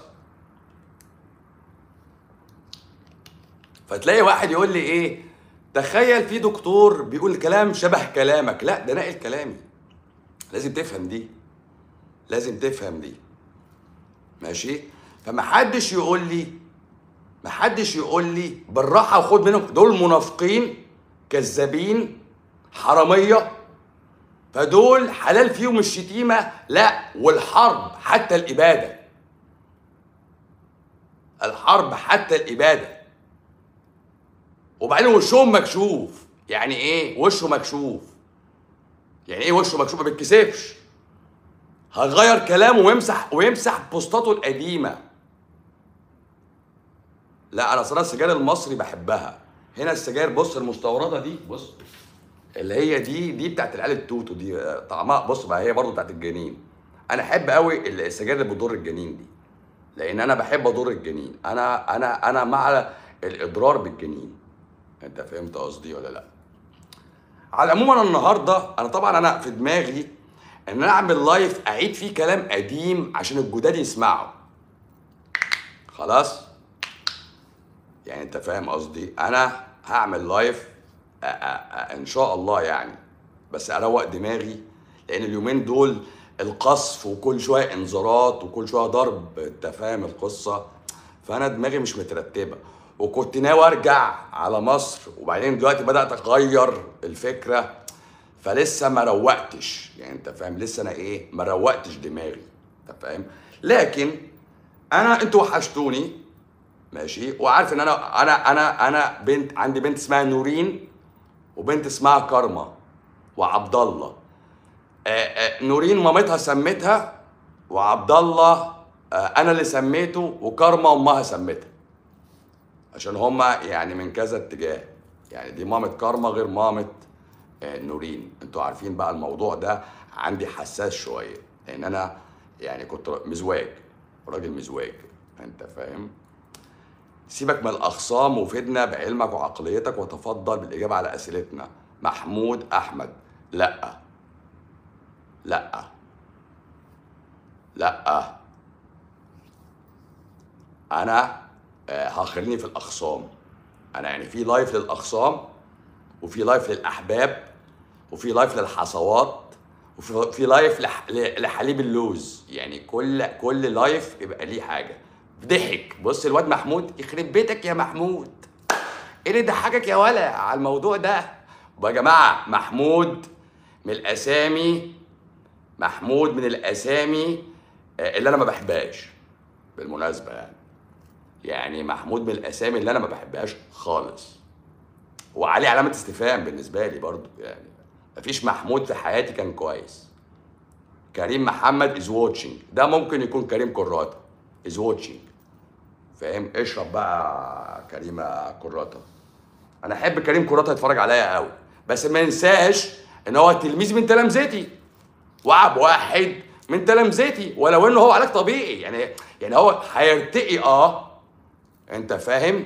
فتلاقي واحد يقول لي ايه تخيل في دكتور بيقول كلام شبه كلامك لا ده ناقل كلامي لازم تفهم دي لازم تفهم دي ماشي فمحدش يقول لي محدش يقول لي بالراحه وخد منهم دول منافقين كذابين حراميه فدول حلال فيهم الشتيمه لا والحرب حتى الاباده الحرب حتى الاباده وبعدين وشهم مكشوف يعني ايه وشه مكشوف يعني ايه وشه مكشوف ما بيتكسفش هيغير كلامه ويمسح ويمسح بوستاته القديمه لا انا صراحه السجاير المصري بحبها هنا السجاير بص المستورده دي بص اللي هي دي دي بتاعت العيال التوتو دي طعمها بص بقى هي برضو بتاعت الجنين انا احب قوي السجاير اللي بتضر الجنين دي لان انا بحب اضر الجنين انا انا انا مع الاضرار بالجنين انت فهمت قصدي ولا لا على العموم انا النهارده انا طبعا انا في دماغي ان انا اعمل لايف اعيد فيه كلام قديم عشان الجداد يسمعوا خلاص يعني انت فاهم قصدي انا هعمل لايف أ- أ- أ- ان شاء الله يعني بس اروق دماغي لان اليومين دول القصف وكل شويه انذارات وكل شويه ضرب انت فاهم القصه فانا دماغي مش مترتبه وكنت ناوي ارجع على مصر وبعدين دلوقتي بدات اغير الفكره فلسه ما روقتش يعني انت فاهم لسه انا ايه ما روقتش دماغي انت فاهم لكن انا انتوا وحشتوني ماشي وعارف ان انا انا انا انا بنت عندي بنت اسمها نورين وبنت اسمها كارما وعبد الله آه، آه، نورين مامتها سمتها وعبد الله آه، انا اللي سميته وكارما امها سمتها عشان هما يعني من كذا اتجاه يعني دي مامة كارما غير مامة آه، نورين انتوا عارفين بقى الموضوع ده عندي حساس شوية لان انا يعني كنت مزواج راجل مزواج انت فاهم سيبك من الاخصام وفدنا بعلمك وعقليتك وتفضل بالاجابه على اسئلتنا محمود احمد لا لا لا انا آه، هخليني في الاخصام انا يعني في لايف للاخصام وفي لايف للاحباب وفي لايف للحصوات وفي في لايف لح- ل- لحليب اللوز يعني كل كل لايف يبقى ليه حاجه ضحك بص الواد محمود يخرب بيتك يا محمود ايه اللي ضحكك يا ولا على الموضوع ده ويا جماعه محمود من الاسامي محمود من الاسامي آه، اللي انا ما بحبهاش بالمناسبه يعني يعني محمود من الاسامي اللي انا ما بحبهاش خالص وعليه علامه استفهام بالنسبه لي برضو يعني مفيش محمود في حياتي كان كويس كريم محمد از واتشنج ده ممكن يكون كريم كراته از واتشنج فاهم اشرب بقى كريمه كراته انا احب كريم كراته يتفرج عليا قوي بس ما ينساش ان هو تلميذ من تلامذتي وعب واحد من تلامذتي ولو انه هو علاج طبيعي يعني يعني هو هيرتقي اه انت فاهم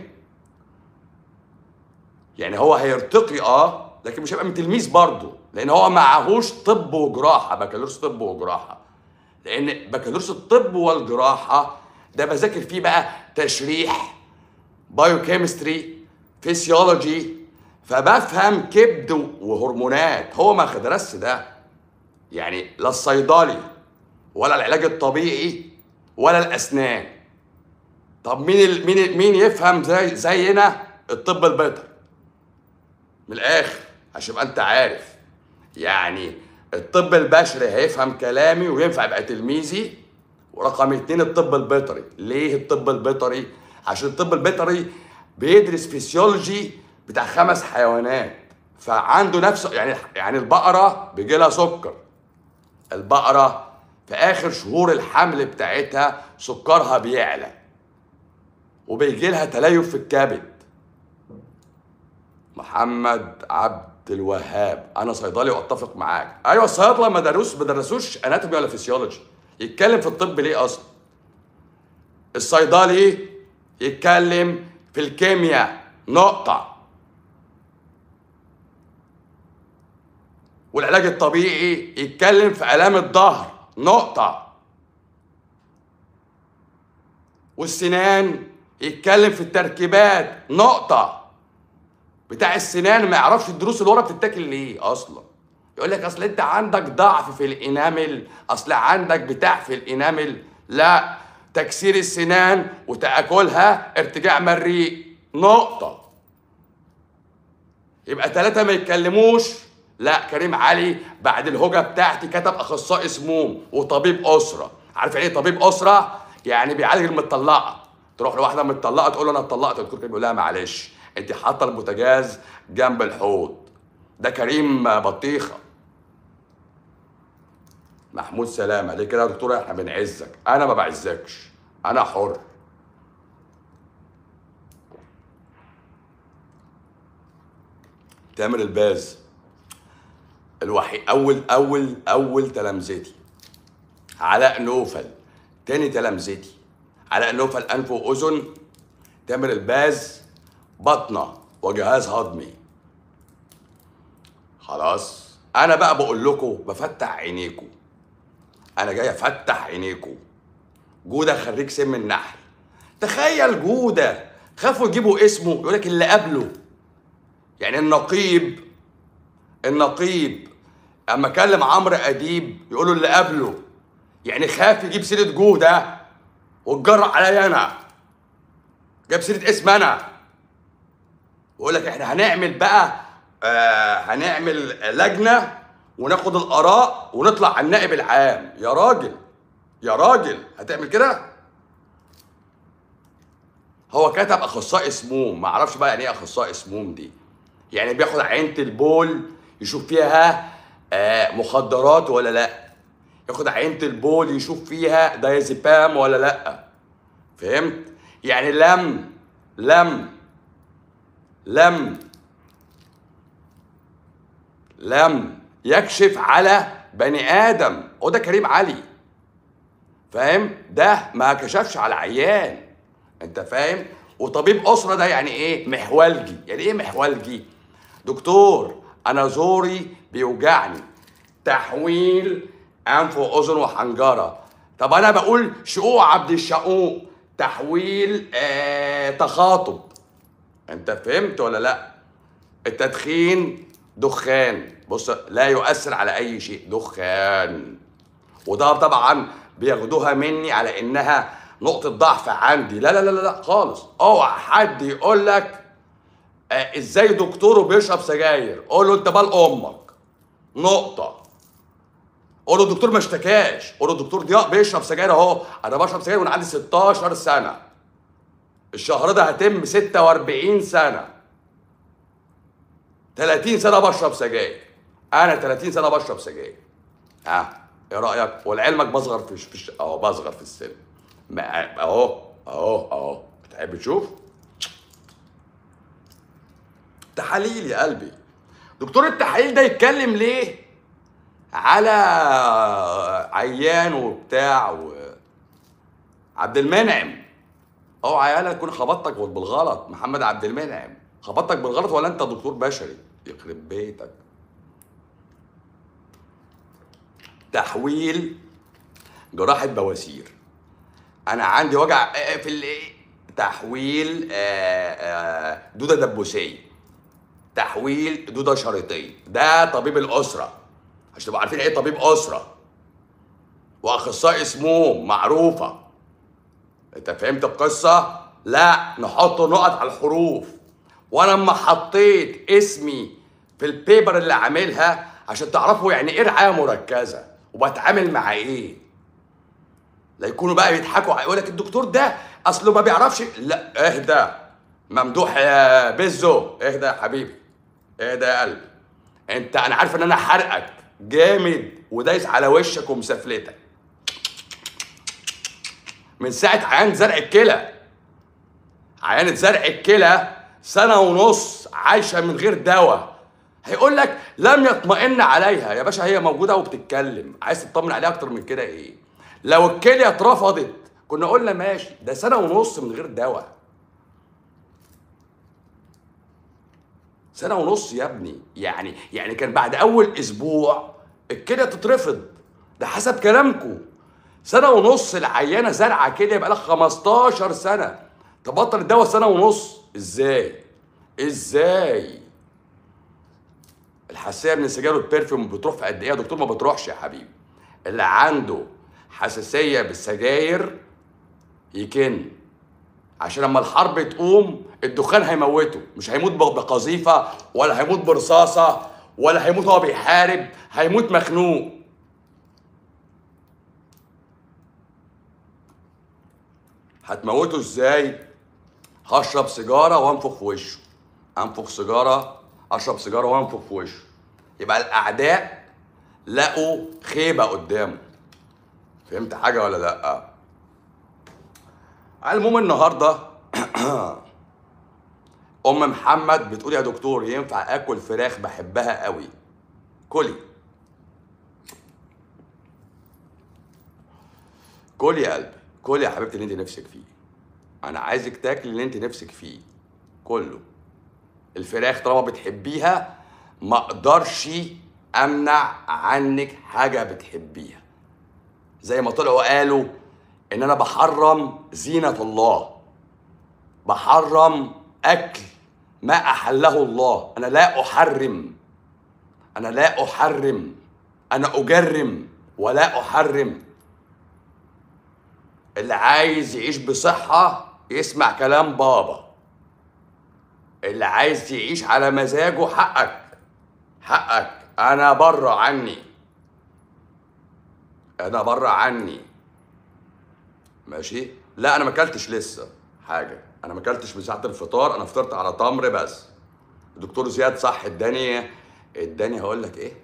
يعني هو هيرتقي اه لكن مش هيبقى من تلميذ برضه لان هو معهوش طب وجراحه بكالوريوس طب وجراحه لان بكالوريوس الطب والجراحه ده بذاكر فيه بقى تشريح بايوكيمستري فيسيولوجي فبفهم كبد وهرمونات هو ما درسش ده يعني لا الصيدلي ولا العلاج الطبيعي ولا الاسنان طب مين ال... مين ال... مين يفهم زي زينا الطب البيطري من الاخر عشان يبقى انت عارف يعني الطب البشري هيفهم كلامي وينفع يبقى تلميذي ورقم اتنين الطب البيطري ليه الطب البيطري عشان الطب البيطري بيدرس فيسيولوجي بتاع خمس حيوانات فعنده نفس يعني يعني البقره بيجي لها سكر البقره في اخر شهور الحمل بتاعتها سكرها بيعلى وبيجي لها تليف في الكبد محمد عبد الوهاب انا صيدلي واتفق معاك ايوه الصيادله ما دروس ما درسوش اناتومي ولا فيسيولوجي يتكلم في الطب ليه اصلا الصيدلي يتكلم في الكيمياء نقطه والعلاج الطبيعي يتكلم في الام الظهر نقطه والسنان يتكلم في التركيبات نقطه بتاع السنان ما يعرفش الدروس اللي ورا بتتاكل ليه اصلا يقول لك اصل انت عندك ضعف في الانامل اصل عندك بتاع في الانامل لا تكسير السنان وتاكلها ارتجاع مريء نقطه يبقى ثلاثة ما يتكلموش لا كريم علي بعد الهوجة بتاعتي كتب أخصائي سموم وطبيب أسرة عارف يعني إيه طبيب أسرة؟ يعني بيعالج المطلقة تروح لواحدة متطلقة تقول له أنا اتطلقت الدكتور كريم يقول لها معلش أنت حاطة البوتاجاز جنب الحوض ده كريم بطيخة محمود سلامة ليه كده يا دكتور احنا بنعزك أنا ما بعزكش أنا حر تامر الباز الوحيد اول اول اول تلامذتي علاء نوفل تاني تلامذتي علاء نوفل انف واذن تامر الباز بطنه وجهاز هضمي خلاص انا بقى بقول لكم بفتح عينيكم انا جاي افتح عينيكم جوده خريج سم النحل تخيل جوده خافوا يجيبوا اسمه يقول لك اللي قبله يعني النقيب النقيب اما كلم عمرو اديب يقولوا اللي قبله يعني خاف يجيب سيره جوده واتجرأ عليا انا جاب سيره اسم انا ويقول لك احنا هنعمل بقى آه هنعمل لجنه وناخد الاراء ونطلع على النائب العام يا راجل يا راجل هتعمل كده هو كتب اخصائي سموم ما اعرفش بقى يعني ايه اخصائي سموم دي يعني بياخد عينه البول يشوف فيها آه مخدرات ولا لا ياخد عينه البول يشوف فيها دايزيبام ولا لا فهمت يعني لم لم لم لم يكشف على بني ادم هو ده كريم علي فاهم ده ما كشفش على عيان انت فاهم وطبيب اسره ده يعني ايه محولجي يعني ايه محولجي دكتور انا زوري بيوجعني تحويل انف واذن وحنجره طب انا بقول شقوق عبد الشقوق تحويل آه تخاطب انت فهمت ولا لا التدخين دخان بص لا يؤثر على اي شيء دخان وده طبعا بياخدوها مني على انها نقطه ضعف عندي لا لا لا لا خالص اوعى حد يقول لك آه ازاي دكتور وبيشرب سجاير قول له انت بال امك نقطه قول له الدكتور ما اشتكاش قول له الدكتور ضياء بيشرب سجاير اهو انا بشرب سجاير وانا عندي 16 سنه الشهر ده هتم 46 سنه 30 سنه بشرب سجاير انا 30 سنه بشرب سجاير ها ايه رايك ولعلمك بصغر في في اهو بصغر في السن ما- اهو اهو اهو بتحب تشوف تحاليل يا قلبي دكتور التحاليل ده يتكلم ليه على عيان وبتاع و عبد المنعم اوعى يالا تكون خبطتك بالغلط محمد عبد المنعم خبطتك بالغلط ولا انت دكتور بشري يخرب بيتك تحويل جراحة بواسير انا عندي وجع في الايه تحويل آه، آه، دودة دبوسية تحويل دودة شريطية ده طبيب الأسرة عشان تبقوا عارفين ايه طبيب أسرة وأخصائي سموم معروفة انت فهمت القصة؟ لا نحط نقط على الحروف وانا اما حطيت اسمي في البيبر اللي عاملها عشان تعرفوا يعني ايه رعاية مركزة وبتعامل مع ايه لا يكونوا بقى يضحكوا يقول لك الدكتور ده اصله ما بيعرفش لا اهدى ممدوح يا بيزو اهدى يا حبيبي اهدى يا قلبي انت انا عارف ان انا حرقك جامد ودايس على وشك ومسفلتك من ساعة عيان زرع الكلى عيانة زرع الكلى سنة ونص عايشة من غير دواء هيقول لك لم يطمئن عليها يا باشا هي موجودة وبتتكلم عايز تطمن عليها أكتر من كده إيه لو الكلية اترفضت كنا قلنا ماشي ده سنة ونص من غير دواء سنة ونص يا ابني يعني يعني كان بعد أول أسبوع الكلية تترفض ده حسب كلامكم سنة ونص العيانة زرعة كده يبقى لها 15 سنة تبطل الدواء سنة ونص ازاي؟ ازاي؟ الحساسية من السجاير والبرفيوم بتروح في قد ايه يا دكتور ما بتروحش يا حبيبي اللي عنده حساسية بالسجاير يكن عشان لما الحرب تقوم الدخان هيموته مش هيموت بقذيفة ولا هيموت برصاصة ولا هيموت وهو بيحارب هيموت مخنوق هتموته ازاي؟ هشرب سيجارة وانفخ في وشه انفخ سيجارة اشرب سيجارة وانفخ في وشه يبقى الاعداء لقوا خيبة قدامه فهمت حاجة ولا لأ؟ على المهم النهاردة أم محمد بتقول يا دكتور ينفع آكل فراخ بحبها قوي كلي كلي يا قلبي كلي يا حبيبتي اللي انت نفسك فيه انا عايزك تاكلي اللي انت نفسك فيه كله الفراخ طالما بتحبيها ما اقدرش امنع عنك حاجه بتحبيها زي ما طلعوا قالوا ان انا بحرم زينه الله بحرم اكل ما احله الله انا لا احرم انا لا احرم انا اجرم ولا احرم اللي عايز يعيش بصحة يسمع كلام بابا اللي عايز يعيش على مزاجه حقك حقك انا بره عني انا بره عني ماشي لا انا ما اكلتش لسه حاجه انا ما اكلتش من ساعه الفطار انا فطرت على تمر بس الدكتور زياد صح اداني اداني هقول لك ايه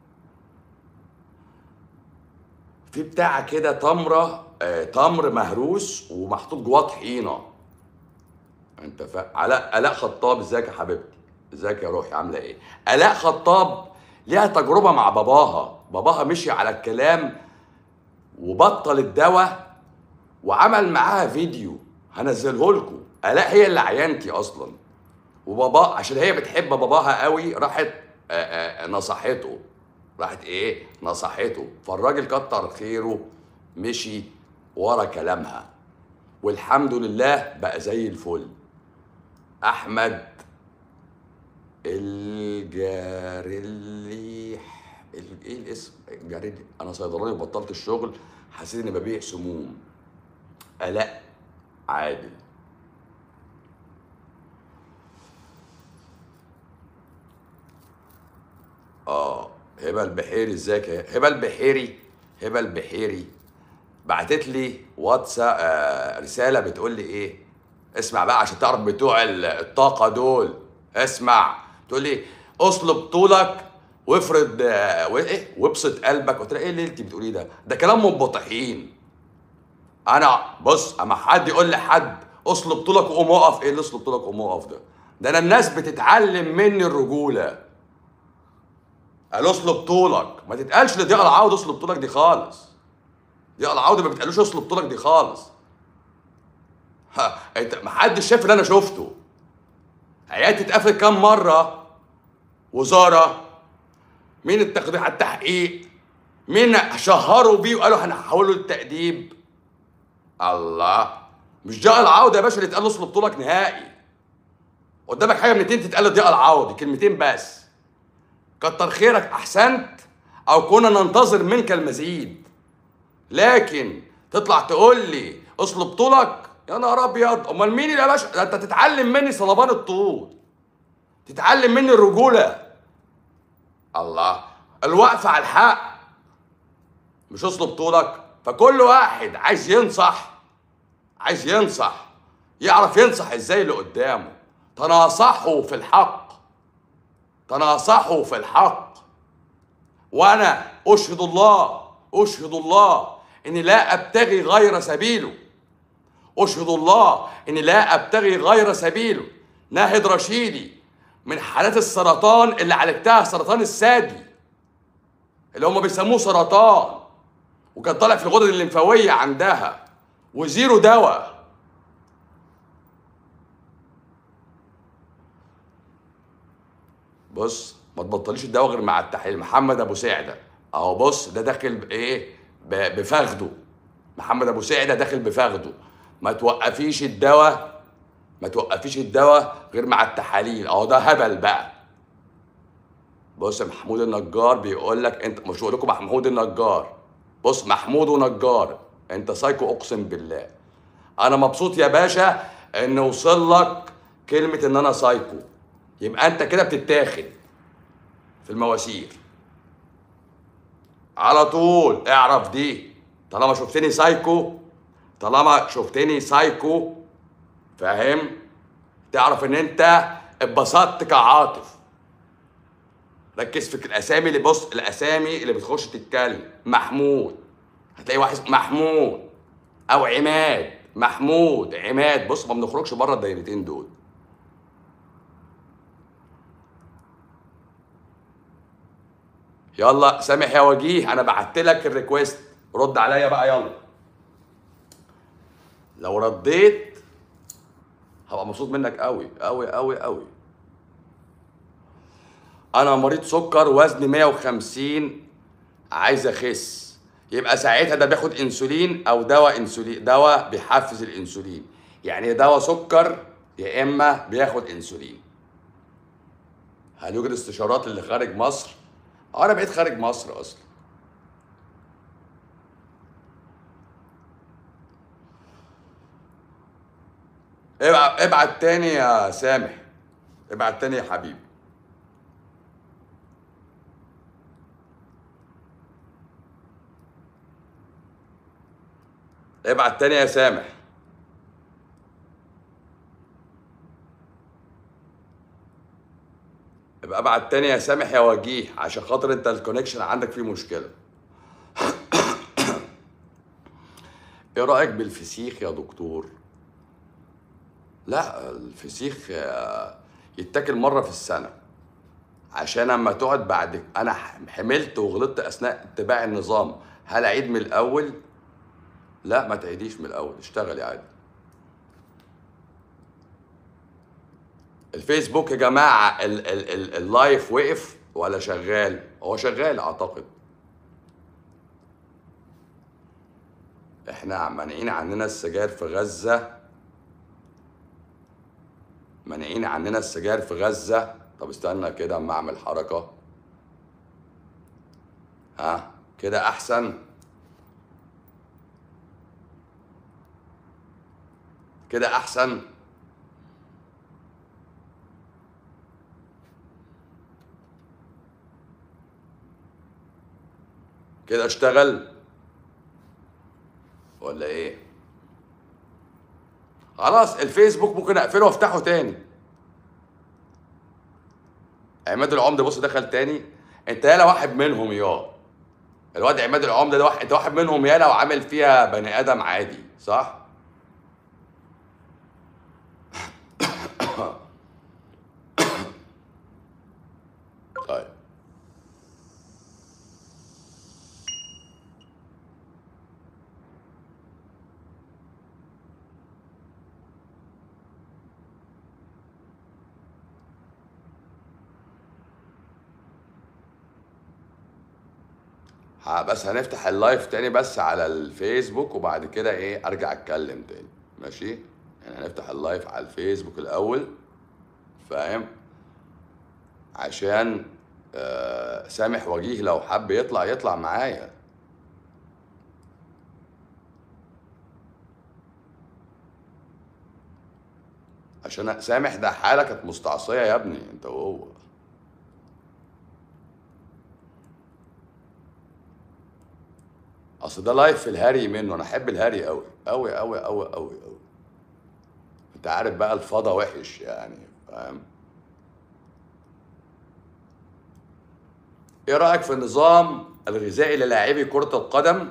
في بتاع كده تمره آه تمر مهروس ومحطوط جواه طحينه انت فاهم علاء الاء خطاب ازيك يا حبيبتي ازيك يا روحي عامله ايه الاء خطاب ليها تجربه مع باباها باباها مشي على الكلام وبطل الدواء وعمل معاها فيديو هنزله لكم الاء هي اللي عيانتي اصلا وبابا عشان هي بتحب باباها قوي راحت آه، آه، نصحته راحت ايه نصحته فالراجل كتر خيره مشي ورا كلامها والحمد لله بقى زي الفل احمد الجاريليح ال- ايه الاسم جاريلي انا صيدلاني وبطلت الشغل حسيت اني ببيع سموم الاء عادل اه هبه البحيري ازيك يا هبه البحيري هبه البحيري بعتت لي واتساب آه رساله بتقول لي ايه اسمع بقى عشان تعرف بتوع ال- الطاقه دول اسمع تقول لي اصلب طولك وافرض آه وايه وابسط قلبك قلت لها ايه اللي انت بتقوليه ده ده كلام منبطحين انا بص اما حد يقول لحد اصلب طولك وقوم اقف ايه اللي اصلب طولك وقوم اقف ده ده انا الناس بتتعلم مني الرجوله قال اصلب طولك ما تتقالش لضياء العوض اصلب طولك دي خالص ضياء العوض ما بتقالوش اصلب طولك دي خالص ها انت ما حدش شاف اللي انا شفته عيادتي اتقفلت كام مره وزاره مين التقدير على التحقيق مين شهروا بيه وقالوا هنحوله للتأديب الله مش ضياء العوض يا باشا اللي اتقال له اصلب طولك نهائي قدامك حاجه من اتنين تتقال لضياء العوض كلمتين بس كتر خيرك احسنت او كنا ننتظر منك المزيد لكن تطلع تقول لي اصلب طولك يا نهار ابيض امال مين يا باشا ده انت تتعلم مني صلبان الطول تتعلم مني الرجوله الله الوقفه على الحق مش اصلب طولك فكل واحد عايز ينصح عايز ينصح يعرف ينصح ازاي اللي قدامه تناصحوا في الحق تناصحوا في الحق وانا اشهد الله اشهد الله اني لا ابتغي غير سبيله اشهد الله اني لا ابتغي غير سبيله ناهد رشيدي من حالات السرطان اللي عالجتها سرطان الثدي اللي هم بيسموه سرطان وكان طالع في الغدد الليمفاويه عندها وزيرو دواء بص ما تبطليش الدواء غير مع التحليل محمد ابو سعده اهو بص ده داخل بايه ب- بفخده محمد ابو سعده داخل بفخده ما توقفيش الدواء ما توقفيش الدواء غير مع التحاليل اهو ده هبل بقى بص يا محمود النجار بيقول لك انت مش بقول لكم محمود النجار بص محمود ونجار انت سايكو اقسم بالله انا مبسوط يا باشا ان وصل لك كلمه ان انا سايكو يبقى انت كده بتتاخد في المواسير على طول اعرف دي طالما شفتني سايكو طالما شفتني سايكو فاهم تعرف ان انت اتبسطت كعاطف ركز في الاسامي اللي بص الاسامي اللي بتخش تتكلم محمود هتلاقي واحد اسمه محمود او عماد محمود عماد بص ما بنخرجش بره الدايرتين دول يلا سامح يا وجيه انا بعت لك الريكوست رد عليا بقى يلا لو رديت هبقى مبسوط منك قوي قوي قوي قوي انا مريض سكر وزني 150 عايز اخس يبقى ساعتها ده بياخد انسولين او دواء انسولين دواء بيحفز الانسولين يعني دواء سكر يا اما بياخد انسولين هل يوجد استشارات اللي خارج مصر اه انا بقيت خارج مصر اصلا ابعت ابعت تاني يا سامح ابعت تاني يا حبيبي ابعت تاني يا سامح ابقى ابعت تاني يا سامح يا وجيه عشان خاطر انت الكونكشن عندك فيه مشكله ايه رايك بالفسيخ يا دكتور لا الفسيخ آه، يتاكل مره في السنه عشان اما تقعد بعد انا حملت وغلطت اثناء اتباع النظام هل اعيد من الاول لا ما تعيديش من الاول اشتغلي عادي الفيسبوك يا جماعه ال ال ال اللايف وقف ولا شغال هو شغال اعتقد احنا مانعين عننا السجاير في غزه مانعين عننا السجاير في غزه طب استنى كده اما اعمل حركه ها كده احسن كده احسن كده اشتغل ولا ايه خلاص الفيسبوك ممكن اقفله وافتحه تاني عماد العمده بص دخل تاني انت يالا واحد منهم يا الواد عماد العمده ده واحد انت واحد منهم يالا وعامل فيها بني ادم عادي صح طيب ها بس هنفتح اللايف تاني بس على الفيسبوك وبعد كده ايه ارجع اتكلم تاني ماشي يعني هنفتح اللايف على الفيسبوك الاول فاهم عشان آه سامح وجيه لو حب يطلع يطلع معايا عشان سامح ده حاله كانت مستعصيه يا ابني انت وهو اصل ده لايف في الهري منه انا احب الهري قوي قوي قوي قوي قوي قوي انت عارف بقى الفضا وحش يعني فاهم ايه رايك في النظام الغذائي للاعبي كره القدم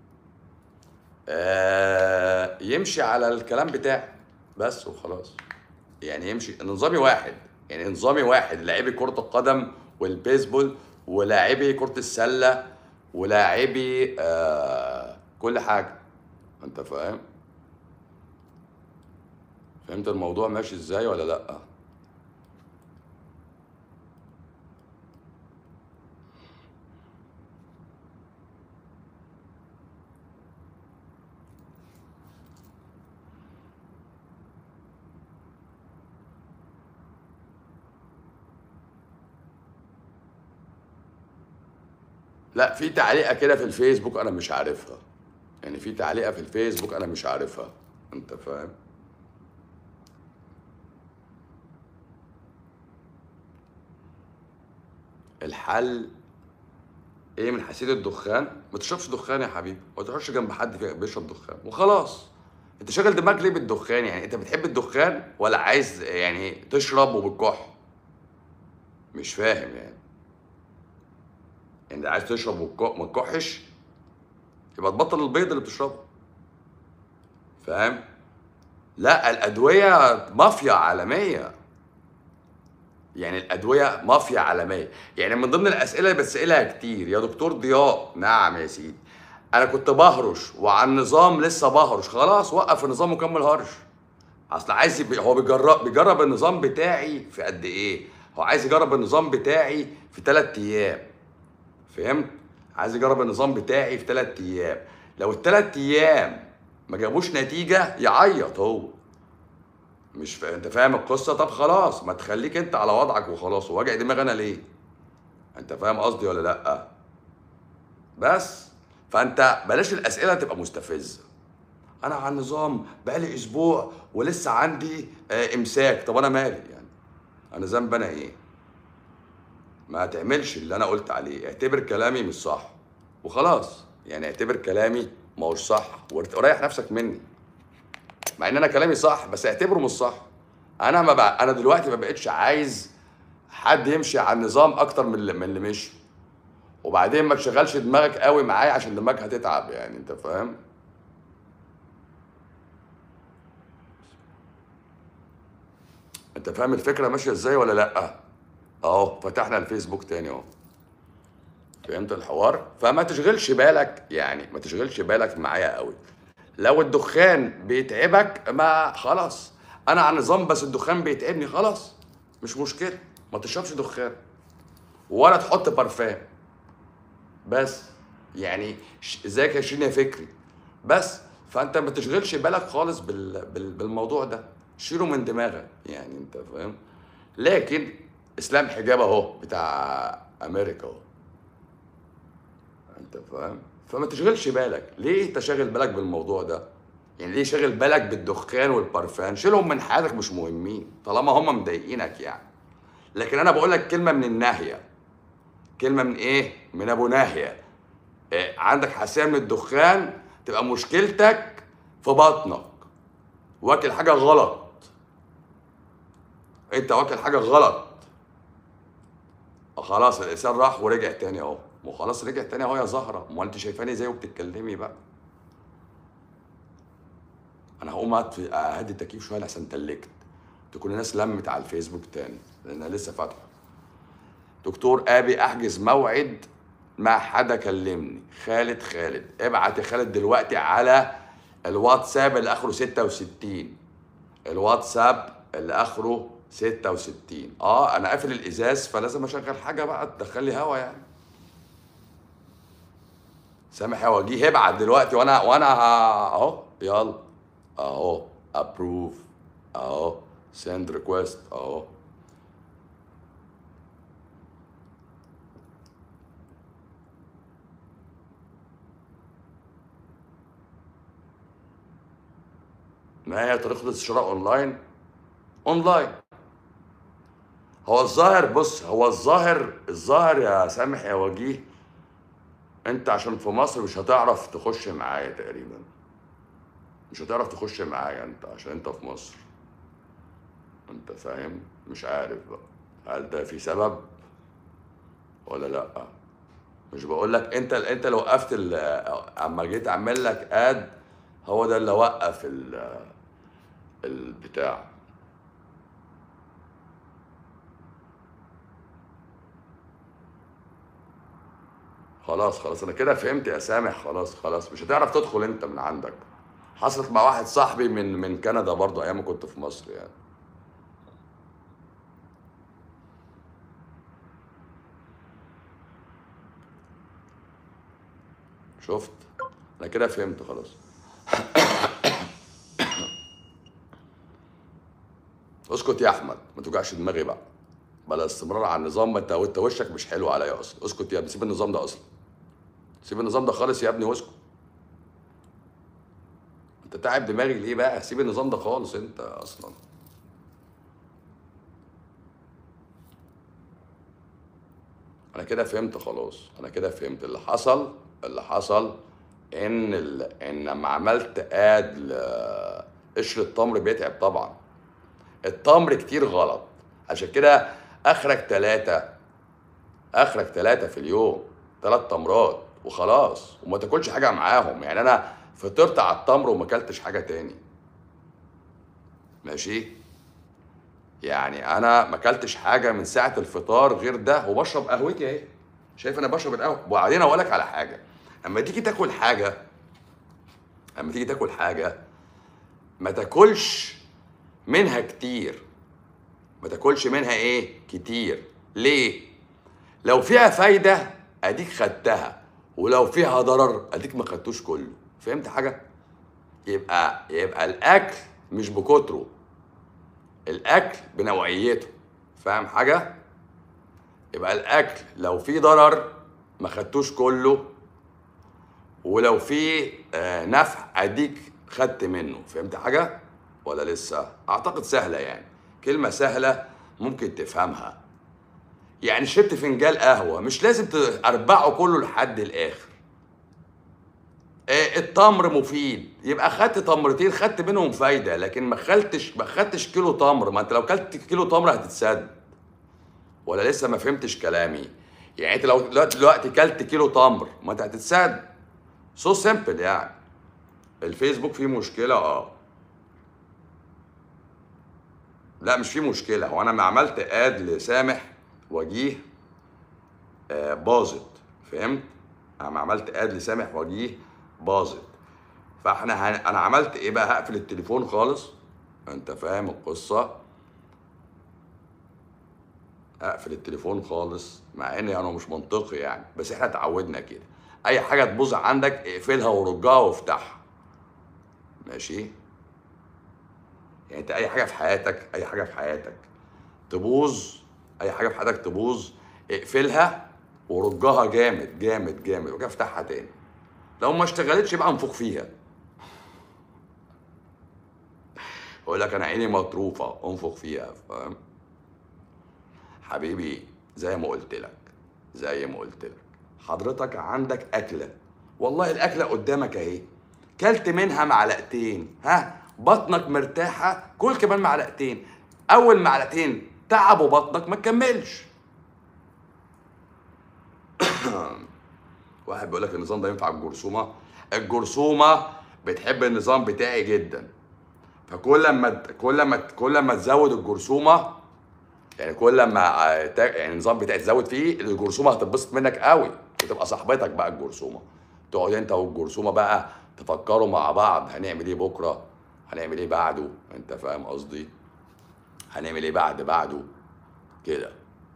آه يمشي على الكلام بتاعي بس وخلاص يعني يمشي نظامي واحد يعني نظامي واحد لاعبي كره القدم والبيسبول ولاعبي كره السله ولاعبي آه كل حاجه انت فاهم فهمت الموضوع ماشي ازاي ولا لا لا في تعليقه كده في الفيسبوك انا مش عارفها يعني في تعليقه في الفيسبوك انا مش عارفها انت فاهم الحل ايه من حساسيه الدخان ما تشربش دخان يا حبيبي ما تروحش جنب حد في- بيشرب دخان وخلاص انت شاغل دماغك ليه بالدخان يعني انت بتحب الدخان ولا عايز يعني تشرب وبتكح مش فاهم يعني انت عايز تشرب وتك- ما تكحش يبقى تبطل البيض اللي بتشربه فاهم لا الادويه مافيا عالميه يعني الادويه مافيا عالميه يعني من ضمن الاسئله اللي بتسالها كتير يا دكتور ضياء نعم يا سيدي انا كنت بهرش وعلى النظام لسه بهرش خلاص وقف النظام وكمل هرش اصل عايز يبقى هو بيجرب بيجرب النظام بتاعي في قد ايه هو عايز يجرب النظام بتاعي في ثلاث ايام فهمت عايز يجرب النظام بتاعي في ثلاث ايام لو الثلاث ايام ما جابوش نتيجه يعيط هو مش فا... انت فاهم القصه طب خلاص ما تخليك انت على وضعك وخلاص ووجع دماغ انا ليه انت فاهم قصدي ولا لا بس فانت بلاش الاسئله تبقى مستفزه انا على النظام بقالي اسبوع ولسه عندي آه، امساك طب انا مالي يعني انا ذنب انا ايه ما تعملش اللي انا قلت عليه اعتبر كلامي مش صح وخلاص يعني اعتبر كلامي ما هوش صح وريح نفسك مني مع ان انا كلامي صح بس اعتبره مش صح انا ما بقى انا دلوقتي ما بقتش عايز حد يمشي على النظام اكتر من اللي, من اللي مشي وبعدين ما تشغلش دماغك قوي معايا عشان دماغك هتتعب يعني انت فاهم انت فاهم الفكره ماشيه ازاي ولا لا اهو فتحنا الفيسبوك تاني اهو فهمت الحوار فما تشغلش بالك يعني ما تشغلش بالك معايا قوي لو الدخان بيتعبك ما خلاص انا على نظام بس الدخان بيتعبني خلاص مش مشكله ما تشربش دخان ولا تحط برفان بس يعني ش- ازيك يا شيرين يا فكري بس فانت ما تشغلش بالك خالص بال... بال... بالموضوع ده شيله من دماغك يعني انت فاهم لكن اسلام حجاب اهو بتاع امريكا اهو انت فاهم فما تشغلش بالك ليه انت شاغل بالك بالموضوع ده يعني ليه شاغل بالك بالدخان والبرفان شيلهم من حياتك مش مهمين طالما هم مضايقينك يعني لكن انا بقول لك كلمه من الناهيه كلمه من ايه من ابو ناهيه إيه عندك حساسيه من الدخان تبقى مشكلتك في بطنك واكل حاجه غلط انت واكل حاجه غلط خلاص الانسان راح ورجع تاني اهو ما خلاص رجع تاني اهو يا زهره امال انت شايفاني ازاي وبتتكلمي بقى انا هقوم اهدي التكييف شويه عشان تلكت تكون الناس لمت على الفيسبوك تاني لان لسه فاتحه دكتور ابي احجز موعد مع حدا كلمني خالد خالد ابعت يا خالد دلوقتي على الواتساب اللي اخره 66 الواتساب اللي اخره 66 اه انا قافل الازاز فلازم اشغل حاجه بقى تدخل لي هوا يعني سامح يا وجيه ابعت دلوقتي وانا وانا اهو يلا اهو ابروف اهو سند ريكويست اهو ما هي طريقة الشراء اونلاين اونلاين هو الظاهر بص هو الظاهر الظاهر يا سامح يا وجيه انت عشان في مصر مش هتعرف تخش معايا تقريبا مش هتعرف تخش معايا انت عشان انت في مصر انت فاهم مش عارف بقى هل ده في سبب ولا لا مش بقول لك انت انت لو وقفت اما جيت اعمل لك اد هو ده اللي وقف البتاع خلاص خلاص انا كده فهمت يا سامح خلاص خلاص مش هتعرف تدخل انت من عندك حصلت مع واحد صاحبي من من كندا برضه ايام ما كنت في مصر يعني شفت انا كده فهمت خلاص اسكت يا احمد ما توجعش دماغي بقى بلا استمرار على النظام ما انت وانت وشك مش حلو عليا اصلا اسكت يا ابني سيب النظام ده اصلا سيب النظام ده خالص يا ابني واسكت انت تعب دماغي ليه بقى سيب النظام ده خالص انت اصلا انا كده فهمت خلاص انا كده فهمت اللي حصل اللي حصل ان ال... ان لما عملت اد لقشر التمر بيتعب طبعا التمر كتير غلط عشان كده اخرك ثلاثة اخرك ثلاثة في اليوم ثلاث تمرات وخلاص وما تاكلش حاجة معاهم يعني انا فطرت على التمر وما اكلتش حاجة تاني ماشي يعني انا ما اكلتش حاجة من ساعة الفطار غير ده وبشرب قهوتي اهي شايف انا بشرب القهوة وبعدين اقول لك على حاجة اما تيجي تاكل حاجة اما تيجي تاكل حاجة ما تاكلش منها كتير ما تاكلش منها ايه كتير ليه لو فيها فايده اديك خدتها ولو فيها ضرر اديك ما خدتوش كله فهمت حاجه يبقى يبقى الاكل مش بكتره الاكل بنوعيته فاهم حاجه يبقى الاكل لو فيه ضرر ما خدتوش كله ولو فيه آه نفع اديك خدت منه فهمت حاجه ولا لسه اعتقد سهله يعني كلمه سهله ممكن تفهمها يعني شربت فنجان قهوه مش لازم تربعه كله لحد الاخر آه التمر مفيد يبقى خدت تمرتين خدت منهم فايده لكن ما خدتش ما خدتش كيلو تمر ما انت لو كلت كيلو تمر هتتسد ولا لسه ما فهمتش كلامي يعني انت لو دلوقتي كلت كيلو تمر ما انت هتتسد سو سيمبل يعني الفيسبوك فيه مشكله اه لا مش في مشكله هو انا ما عملت اد لسامح وجيه آه باظت فهمت انا ما عملت اد لسامح وجيه باظت فاحنا هن... انا عملت ايه بقى هقفل التليفون خالص انت فاهم القصه اقفل التليفون خالص مع ان يعني مش منطقي يعني بس احنا اتعودنا كده اي حاجه تبوظ عندك اقفلها ورجها وافتحها ماشي يعني انت اي حاجه في حياتك اي حاجه في حياتك تبوظ اي حاجه في حياتك تبوظ اقفلها ورجها جامد جامد جامد وجا افتحها تاني لو ما اشتغلتش يبقى انفخ فيها اقول لك انا عيني مطروفه انفخ فيها فاهم حبيبي زي ما قلت لك زي ما قلت لك حضرتك عندك اكله والله الاكله قدامك اهي كلت منها معلقتين ها بطنك مرتاحه كل كمان معلقتين اول معلقتين تعبوا بطنك ما تكملش واحد بيقول لك النظام ده ينفع الجرثومه الجرثومه بتحب النظام بتاعي جدا فكل ما كل ما كل ما تزود الجرثومه يعني كل ما آه، تا- يعني النظام بتاعي تزود فيه الجرثومه هتتبسط منك قوي وتبقى صاحبتك بقى الجرثومه تقعد انت والجرثومه بقى تفكروا مع بعض هنعمل ايه بكره هنعمل ايه بعده انت فاهم قصدي هنعمل ايه بعد بعده كده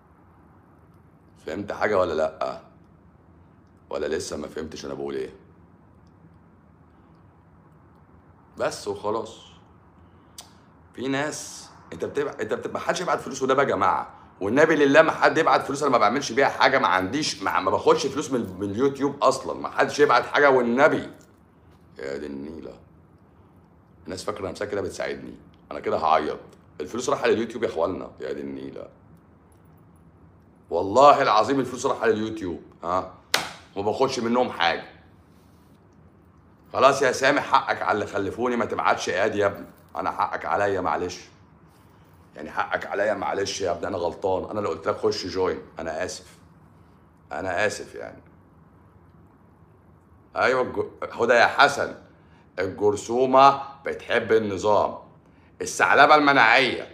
فهمت حاجه ولا لا ولا لسه ما فهمتش انا بقول ايه بس وخلاص في ناس انت بتبع انت بتبقى حدش يبعت فلوس وده بقى يا جماعه والنبي لله ما حد يبعت فلوس انا ما بعملش بيها حاجه ما عنديش ما, ما باخدش فلوس من, من اليوتيوب اصلا ما حدش يبعت حاجه والنبي يا دي النيله الناس فاكره نفسها كده بتساعدني انا كده هعيط الفلوس رايحه لليوتيوب يا اخوانا يا دي النيله والله العظيم الفلوس رايحه لليوتيوب ها وما باخدش منهم حاجه خلاص يا سامح حقك على اللي خلفوني ما تبعتش اياد يا ابني انا حقك عليا معلش يعني حقك عليا معلش يا ابني انا غلطان انا اللي قلت لك خش جوين انا اسف انا اسف يعني ايوه الج... هدى يا حسن الجرثومه بتحب النظام الثعلبه المناعيه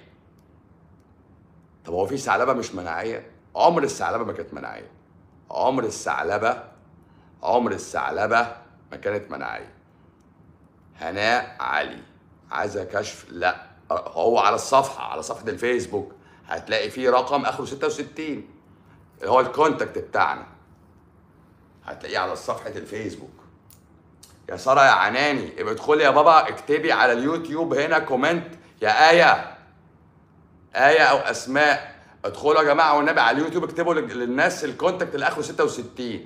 طب هو في ثعلبه مش مناعيه عمر الثعلبه ما كانت مناعيه عمر الثعلبه عمر الثعلبه ما كانت مناعيه هناء علي عايزه كشف لا هو على الصفحه على صفحه الفيسبوك هتلاقي فيه رقم اخره 66 اللي هو الكونتاكت بتاعنا هتلاقيه على صفحه الفيسبوك يا ساره يا عناني ابقى ادخلي يا بابا اكتبي على اليوتيوب هنا كومنت يا ايه ايه او اسماء ادخلوا يا جماعه والنبي على اليوتيوب اكتبوا لل- للناس الكونتاكت اللي اخره 66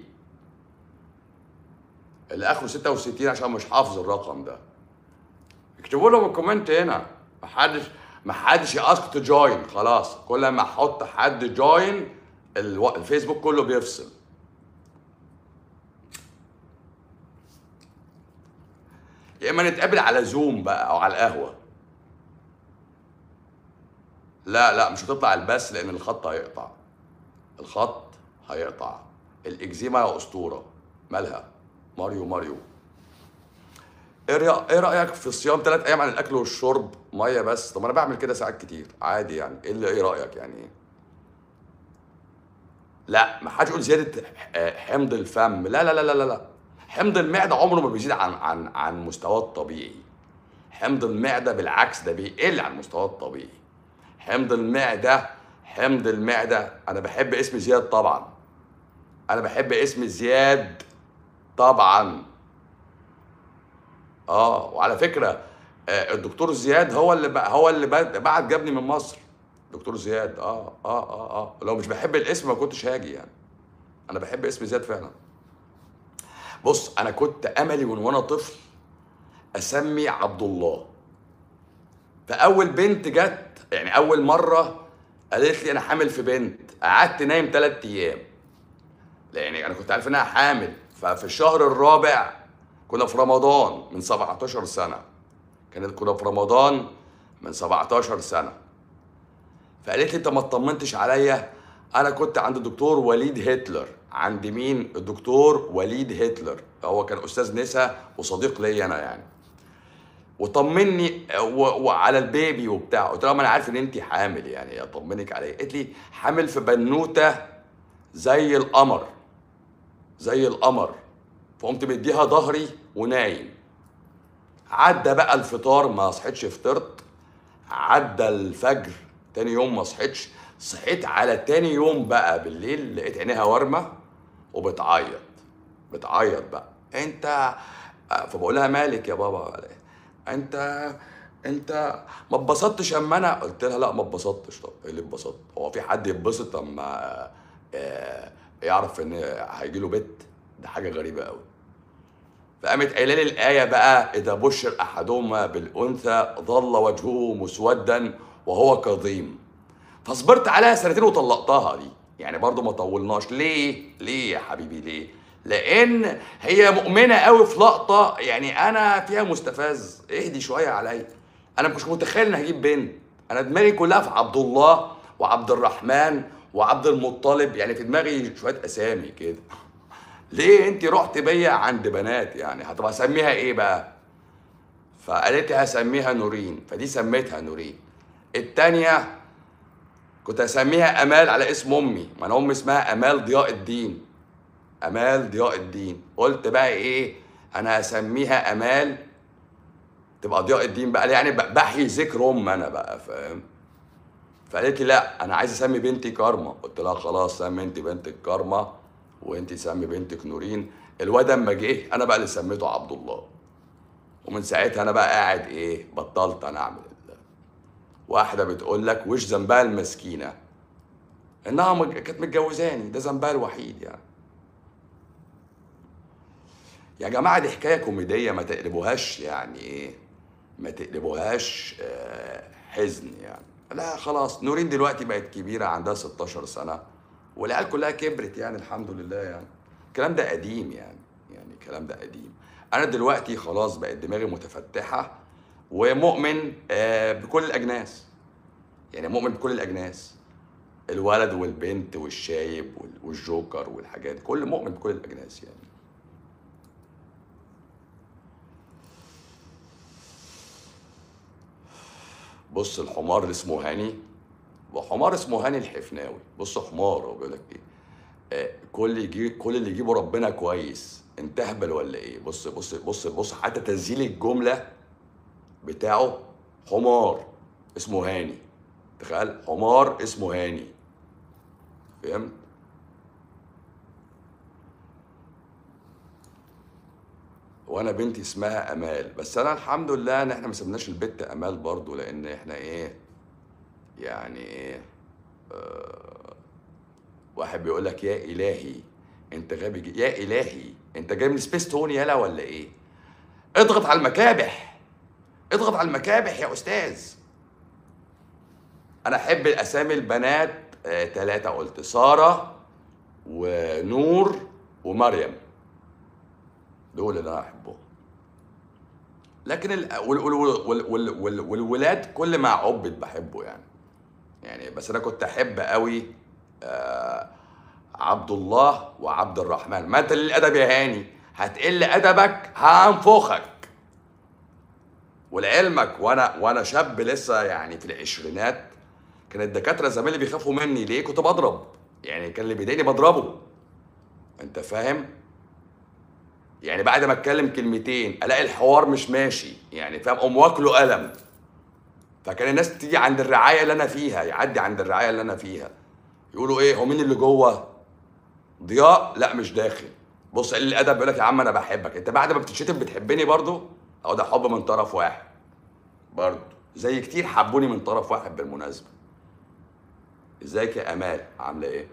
اللي اخره 66 عشان مش حافظ الرقم ده اكتبوا لهم الكومنت هنا محدش محدش ياسك تو جوين خلاص كل ما احط حد جوين الو... الفيسبوك كله بيفصل يا اما نتقابل على زوم بقى او على القهوه لا لا مش هتطلع البث لان الخط هيقطع الخط هيقطع الاكزيما يا اسطوره مالها ماريو ماريو ايه رأ- إيه رايك في صيام ثلاث ايام عن الاكل والشرب ميه بس طب انا بعمل كده ساعات كتير عادي يعني ايه اللي ايه رايك يعني ايه لا ما حدش يقول زياده ح- حمض الفم لا لا لا لا لا لا حمض المعده عمره ما بيزيد عن عن عن مستواه الطبيعي حمض المعده بالعكس ده بيقل عن مستواه الطبيعي حمض المعده حمض المعده انا بحب اسم زياد طبعا انا بحب اسم زياد طبعا اه وعلى فكره آه، الدكتور زياد هو اللي بقى هو اللي بعت بعت جابني من مصر دكتور زياد اه اه اه اه لو مش بحب الاسم ما كنتش هاجي يعني انا بحب اسم زياد فعلا بص انا كنت املي من وانا طفل اسمي عبد الله فاول بنت جت يعني اول مره قالت لي انا حامل في بنت قعدت نايم ثلاث ايام يعني انا كنت عارف انها حامل ففي الشهر الرابع كنا في رمضان من 17 سنه كانت كنا في رمضان من 17 سنه فقالت لي انت ما اطمنتش عليا انا كنت عند الدكتور وليد هتلر عند مين الدكتور وليد هتلر هو كان استاذ نسا وصديق ليا انا يعني وطمني و... وعلى البيبي وبتاع قلت لها ما انا عارف ان انت حامل يعني اطمنك عليا قالت لي حامل في بنوته زي القمر زي القمر فقمت مديها ظهري ونايم عدى بقى الفطار ما صحيتش فطرت عدى الفجر تاني يوم ما صحيتش صحيت على تاني يوم بقى بالليل لقيت عينيها وارمه وبتعيط بتعيط بقى انت فبقول لها مالك يا بابا انت انت ما اتبسطتش اما انا قلت لها لا ما اتبسطتش طب ايه اللي اتبسطت هو في حد يتبسط اما آه، يعرف ان هيجي له بيت ده حاجه غريبه قوي فقامت قايله لي الايه بقى اذا بشر احدهما بالانثى ظل وجهه مسودا وهو كظيم فصبرت عليها سنتين وطلقتها دي يعني برضو ما طولناش ليه ليه يا حبيبي ليه لان هي مؤمنه قوي في لقطه يعني انا فيها مستفز اهدي شويه عليا انا مش متخيل ان هجيب بنت انا دماغي كلها في عبد الله وعبد الرحمن وعبد المطلب يعني في دماغي شويه اسامي كده ليه انت رحت بيا عند بنات يعني هتبقى اسميها ايه بقى فقالت لي هسميها نورين فدي سميتها نورين التانية كنت اسميها امال على اسم امي ما انا امي اسمها امال ضياء الدين امال ضياء الدين قلت بقى ايه انا هسميها امال تبقى ضياء الدين بقى يعني ب- بحيي ذكر ام انا بقى فاهم فقالت لي لا انا عايز اسمي بنتي كارما قلت لها خلاص سمي انت بنتك كارما وانت سمي بنتك نورين الواد اما جه انا بقى اللي سميته عبد الله ومن ساعتها انا بقى قاعد ايه بطلت انا اعمل ال- واحده بتقول لك وش ذنبها المسكينه انها مج- كانت متجوزاني ده ذنبها الوحيد يعني يا جماعه دي حكايه كوميديه ما تقلبوهاش يعني ايه ما تقلبوهاش آه، حزن يعني لا خلاص نورين دلوقتي بقت كبيره عندها 16 سنه والعيال كلها كبرت يعني الحمد لله يعني الكلام ده قديم يعني يعني الكلام ده قديم انا دلوقتي خلاص بقت دماغي متفتحه ومؤمن آه، بكل الاجناس يعني مؤمن بكل الاجناس الولد والبنت والشايب وال- والجوكر والحاجات كل مؤمن بكل الاجناس يعني بص الحمار اللي اسمه هاني وحمار اسمه هاني الحفناوي بص حمار هو بيقول لك ايه آه، كل يجي كل اللي يجيبه ربنا كويس انت اهبل ولا ايه بص بص بص بص حتى تسجيل الجمله بتاعه حمار اسمه هاني تخيل حمار اسمه هاني فهمت وانا بنتي اسمها امال بس انا الحمد لله ان احنا ما سمناش البت امال برضو لان احنا ايه يعني ايه آه واحد بيقول لك يا الهي انت غبي ج- يا الهي انت جاي من سبيس تون يالا ولا ايه اضغط على المكابح اضغط على المكابح يا استاذ انا احب الاسامي البنات آه ثلاثه قلت ساره ونور ومريم دول اللي انا احبهم لكن ال... وال... وال... وال... وال... وال... والولاد كل ما عبد بحبه يعني يعني بس انا كنت احب قوي آه عبد الله وعبد الرحمن ما انت الادب يا هاني هتقل ادبك هنفخك ولعلمك وانا وانا شاب لسه يعني في العشرينات كان الدكاتره زمايلي بيخافوا مني ليه كنت بضرب يعني كان اللي بيضايقني بضربه انت فاهم يعني بعد ما اتكلم كلمتين الاقي الحوار مش ماشي يعني فاهم اقوم واكله قلم فكان الناس تيجي عند الرعايه اللي انا فيها يعدي عند الرعايه اللي انا فيها يقولوا ايه هو مين اللي جوه ضياء لا مش داخل بص قليل الادب بيقول لك يا عم انا بحبك انت بعد ما بتتشتم بتحبني برضو او ده حب من طرف واحد برضو زي كتير حبوني من طرف واحد بالمناسبه ازيك يا امال عامله ايه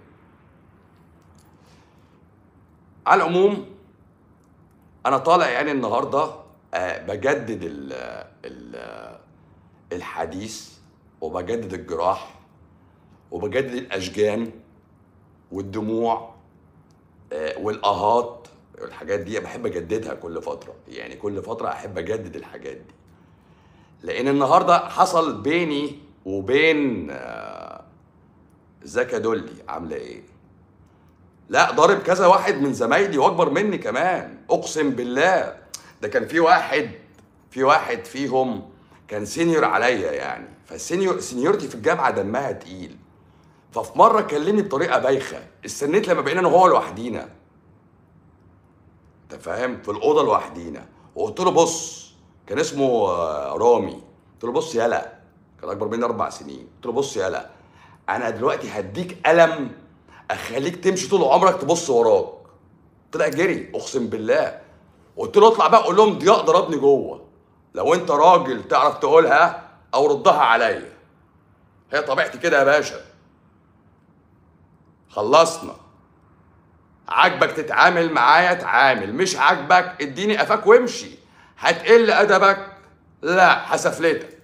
على العموم انا طالع يعني النهارده آه، بجدد ال ال الحديث وبجدد الجراح وبجدد الاشجان والدموع آه، والاهات الحاجات دي بحب اجددها كل فتره يعني كل فتره احب اجدد الحاجات دي لان النهارده حصل بيني وبين آه، ازيك يا دولي عامله ايه لا ضارب كذا واحد من زمايلي واكبر مني كمان اقسم بالله ده كان في واحد في واحد فيهم كان سينيور عليا يعني فالسينيور سينيورتي في الجامعه دمها تقيل ففي مره كلمني بطريقه بايخه استنيت لما بقينا انا وهو لوحدينا انت فاهم في الاوضه لوحدينا وقلت له بص كان اسمه آه، رامي قلت له بص يلا كان اكبر مني اربع سنين قلت له بص يلا انا دلوقتي هديك قلم اخليك تمشي طول عمرك تبص وراك طلع جري اقسم بالله قلت له اطلع بقى قول لهم ضياء ضربني جوه لو انت راجل تعرف تقولها او ردها عليا هي طبيعتي كده يا باشا خلصنا عاجبك تتعامل معايا اتعامل مش عاجبك اديني قفاك وامشي هتقل ادبك لا هسفلتك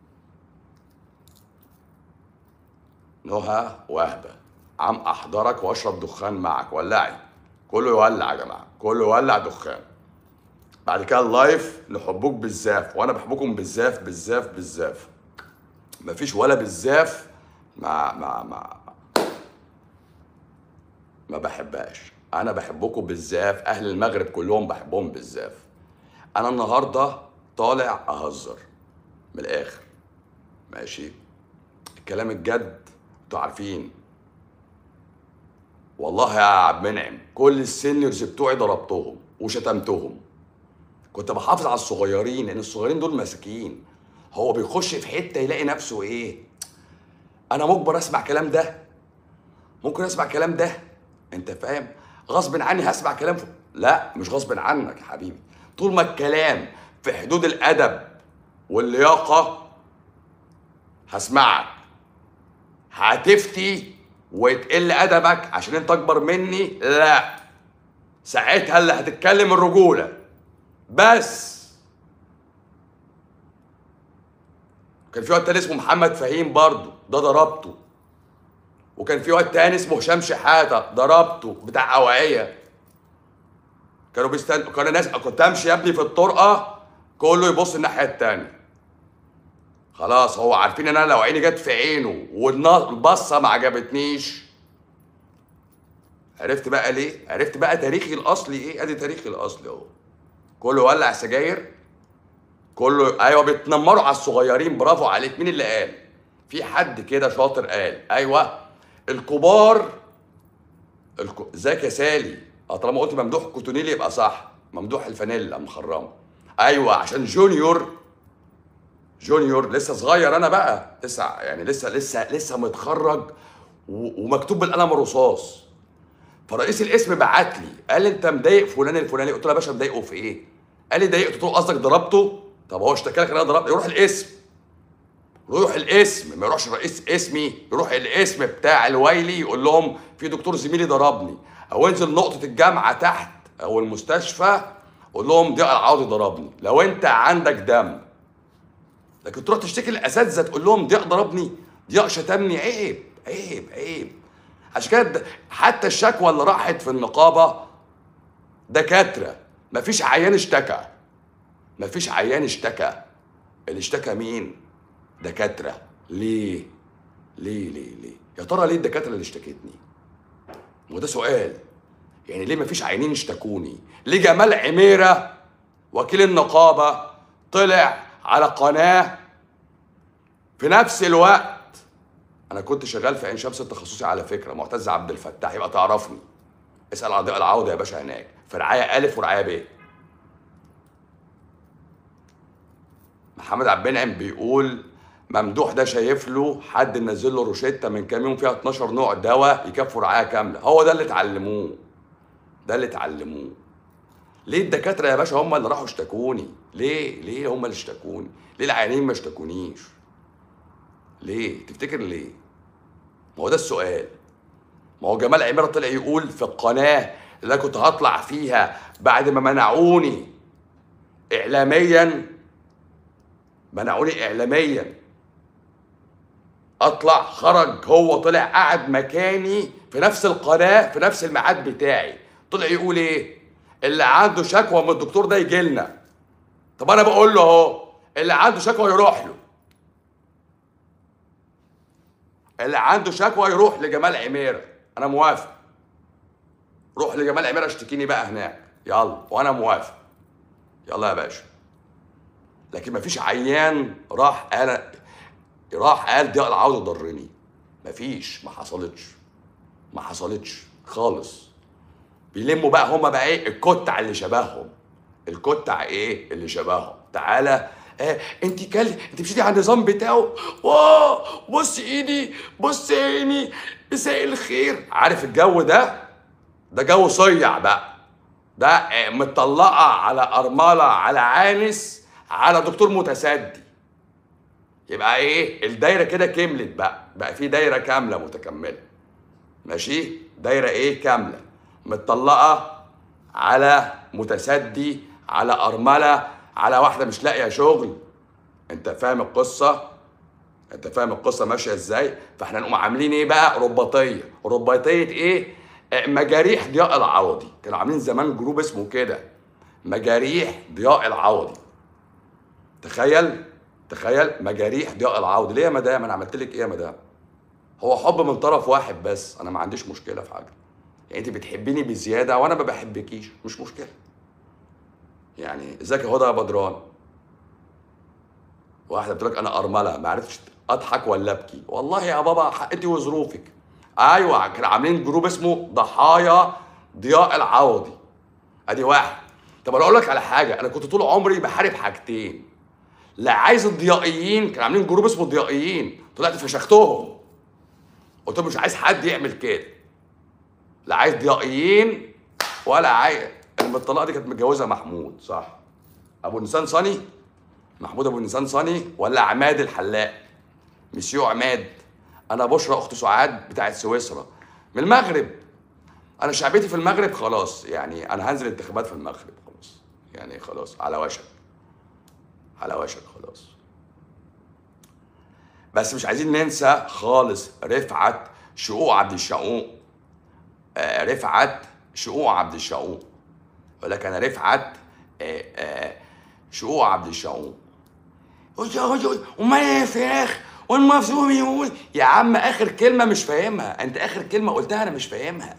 نهى وهبه عم احضرك واشرب دخان معك ولعي كله يولع يا جماعه كله يولع دخان بعد كده اللايف نحبوك بالزاف وانا بحبكم بالزاف بالزاف بالزاف مفيش ولا بالزاف مع مع مع ما بحبهاش انا بحبكم بالزاف اهل المغرب كلهم بحبهم بالزاف انا النهارده طالع اهزر من الاخر ماشي الكلام الجد انتوا عارفين والله يا عبد المنعم كل السينيورز بتوعي ضربتهم وشتمتهم كنت بحافظ على الصغيرين لان الصغيرين دول مساكين هو بيخش في حته يلاقي نفسه ايه انا مجبر اسمع كلام ده ممكن اسمع كلام ده انت فاهم غصب عني هسمع كلام ف... لا مش غصب عنك يا حبيبي طول ما الكلام في حدود الادب واللياقه هسمعك هتفتي وتقل ادبك عشان انت اكبر مني لا ساعتها اللي هتتكلم الرجوله بس كان في واد تاني اسمه محمد فهيم برضه ده ضربته وكان في واد تاني اسمه هشام شحاته ضربته بتاع اوعيه كانوا بيستنوا كانوا ناس كنت امشي يا ابني في الطرقه كله يبص الناحيه التانيه خلاص هو عارفين ان انا لو عيني جت في عينه والبصه ما عجبتنيش عرفت بقى ليه؟ عرفت بقى تاريخي الاصلي ايه؟ ادي تاريخي الاصلي اهو كله ولع سجاير كله ايوه بيتنمروا على الصغيرين برافو عليك مين اللي قال؟ في حد كده شاطر قال ايوه الكبار الك... ازيك يا سالي اه طالما قلت ممدوح كوتونيلي يبقى صح ممدوح الفانيلا مخرمه ايوه عشان جونيور جونيور لسه صغير انا بقى لسه يعني لسه لسه لسه متخرج و- ومكتوب بالقلم الرصاص فرئيس القسم بعت لي قال لي انت مضايق فلان الفلاني قلت له يا باشا مضايقه في ايه؟ قال لي ضايقته قلت له قصدك ضربته؟ طب هو اشتكى لك ان انا ضربته يروح القسم يروح القسم ما يروحش رئيس قسمي يروح القسم بتاع الويلي يقول لهم في دكتور زميلي ضربني او انزل نقطه الجامعه تحت او المستشفى قول لهم ضياء العوضي ضربني لو انت عندك دم لكن تروح تشتكي للاساتذه تقول لهم ضياء ضربني ضياء شتمني عيب عيب عيب عشان كده د- حتى الشكوى اللي راحت في النقابه دكاتره مفيش عيان اشتكى مفيش عيان اشتكى اللي اشتكى مين دكاتره ليه ليه ليه ليه يا ترى ليه الدكاتره اللي اشتكتني ما هو ده سؤال يعني ليه مفيش عيانين اشتكوني ليه جمال عميره وكيل النقابه طلع على قناه في نفس الوقت انا كنت شغال في عين شمس التخصصي على فكره معتز عبد الفتاح يبقى تعرفني اسال على ضياء العوضه يا باشا هناك في رعايه الف ورعايه ب محمد عبد المنعم بيقول ممدوح ده شايف له حد منزل له روشته من كام يوم فيها 12 نوع دواء يكفوا رعايه كامله هو ده اللي اتعلموه ده اللي اتعلموه ليه الدكاتره يا باشا هم اللي راحوا اشتكوني ليه ليه هم اللي اشتكوني ليه العيانين ما اشتكونيش ليه تفتكر ليه ما هو ده السؤال ما هو جمال عميرة طلع يقول في القناة اللي أنا كنت هطلع فيها بعد ما منعوني إعلاميا منعوني إعلاميا أطلع خرج هو طلع قعد مكاني في نفس القناة في نفس الميعاد بتاعي طلع يقول إيه اللي عنده شكوى من الدكتور ده يجي لنا طب أنا بقول له أهو اللي عنده شكوى يروح له اللي عنده شكوى يروح لجمال عميرة انا موافق روح لجمال عميرة اشتكيني بقى هناك يلا وانا موافق يلا يا باشا لكن مفيش عيان راح قال راح قال ضياء العوض ضرني مفيش ما حصلتش ما حصلتش خالص بيلموا بقى هما بقى ايه الكتع اللي شبههم الكتع ايه اللي شبههم تعالى آه انت كل انت مشيتي على النظام بتاعه واو بص ايدي بص عيني مساء الخير عارف الجو ده ده جو صيع بقى ده آه، مطلقه على ارمله على عانس على دكتور متسدي يبقى ايه الدايره كده كملت بقى بقى في دايره كامله متكمله ماشي دايره ايه كامله متطلقه على متسدي على ارمله على واحده مش لاقيه شغل انت فاهم القصه انت فاهم القصه ماشيه ازاي فاحنا نقوم عاملين ايه بقى رباطيه رباطيه ايه آه، مجاريح ضياء العوضي كانوا عاملين زمان جروب اسمه كده مجاريح ضياء العوضي تخيل تخيل مجاريح ضياء العوضي ليه يا مدام انا عملت لك ايه يا مدام هو حب من طرف واحد بس انا ما عنديش مشكله في حاجه يعني انت بتحبيني بزياده وانا ما بحبكيش مش مشكله يعني ازيك يا هدى يا بدران واحده بتقول لك انا ارمله ما عرفتش اضحك ولا ابكي والله يا بابا حقتي وظروفك ايوه كانوا عاملين جروب اسمه ضحايا ضياء العوضي ادي واحد طب انا اقول لك على حاجه انا كنت طول عمري بحارب حاجتين لا عايز الضيائيين كانوا عاملين جروب اسمه الضيائيين طلعت فشختهم قلت لهم مش عايز حد يعمل كده لا عايز ضيائيين ولا عايز المطلقه دي كانت متجوزه محمود صح ابو نيسان صني محمود ابو نيسان صني ولا عماد الحلاق مسيو عماد انا بشرى اخت سعاد بتاعت سويسرا من المغرب انا شعبيتي في المغرب خلاص يعني انا هنزل انتخابات في المغرب خلاص يعني خلاص على وشك على وشك خلاص بس مش عايزين ننسى خالص رفعت شقوق عبد الشقوق آه رفعت شقوق عبد الشقوق يقول لك انا رفعت آه آه شقوق عبد الشقوق امال ايه يا فراخ والمفهوم يقول يا عم اخر كلمه مش فاهمها انت اخر كلمه قلتها انا مش فاهمها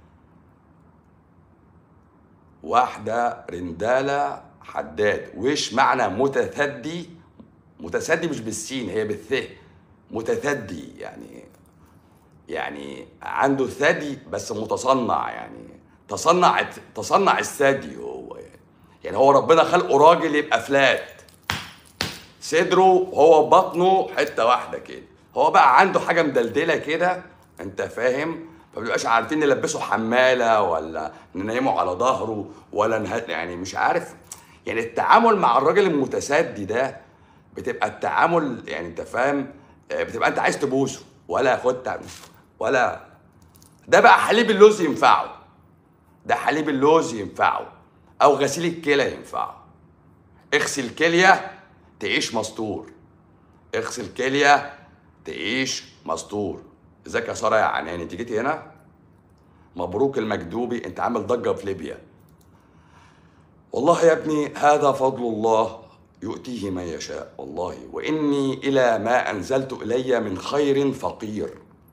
واحده رنداله حداد وش معنى متثدي متثدي مش بالسين هي بالث متثدي يعني يعني عنده ثدي بس متصنع يعني تصنع تصنع الثدي هو يعني يعني هو ربنا خلقه راجل يبقى فلات صدره هو بطنه حته واحده كده هو بقى عنده حاجه مدلدله كده انت فاهم فمبيبقاش عارفين نلبسه حماله ولا ننيمه على ظهره ولا نه... يعني مش عارف يعني التعامل مع الراجل المتسدي ده بتبقى التعامل يعني انت فاهم آه، بتبقى انت عايز تبوسه ولا خد تعمل ولا ده بقى حليب اللوز ينفعه ده حليب اللوز ينفعه او غسيل الكلى ينفعه اغسل كليه تعيش مستور اغسل كليه تعيش مستور ازيك يا ساره يا عنان انت جيتي هنا مبروك المكدوبي انت عامل ضجه في ليبيا والله يا ابني هذا فضل الله يؤتيه من يشاء والله واني الى ما انزلت الي من خير فقير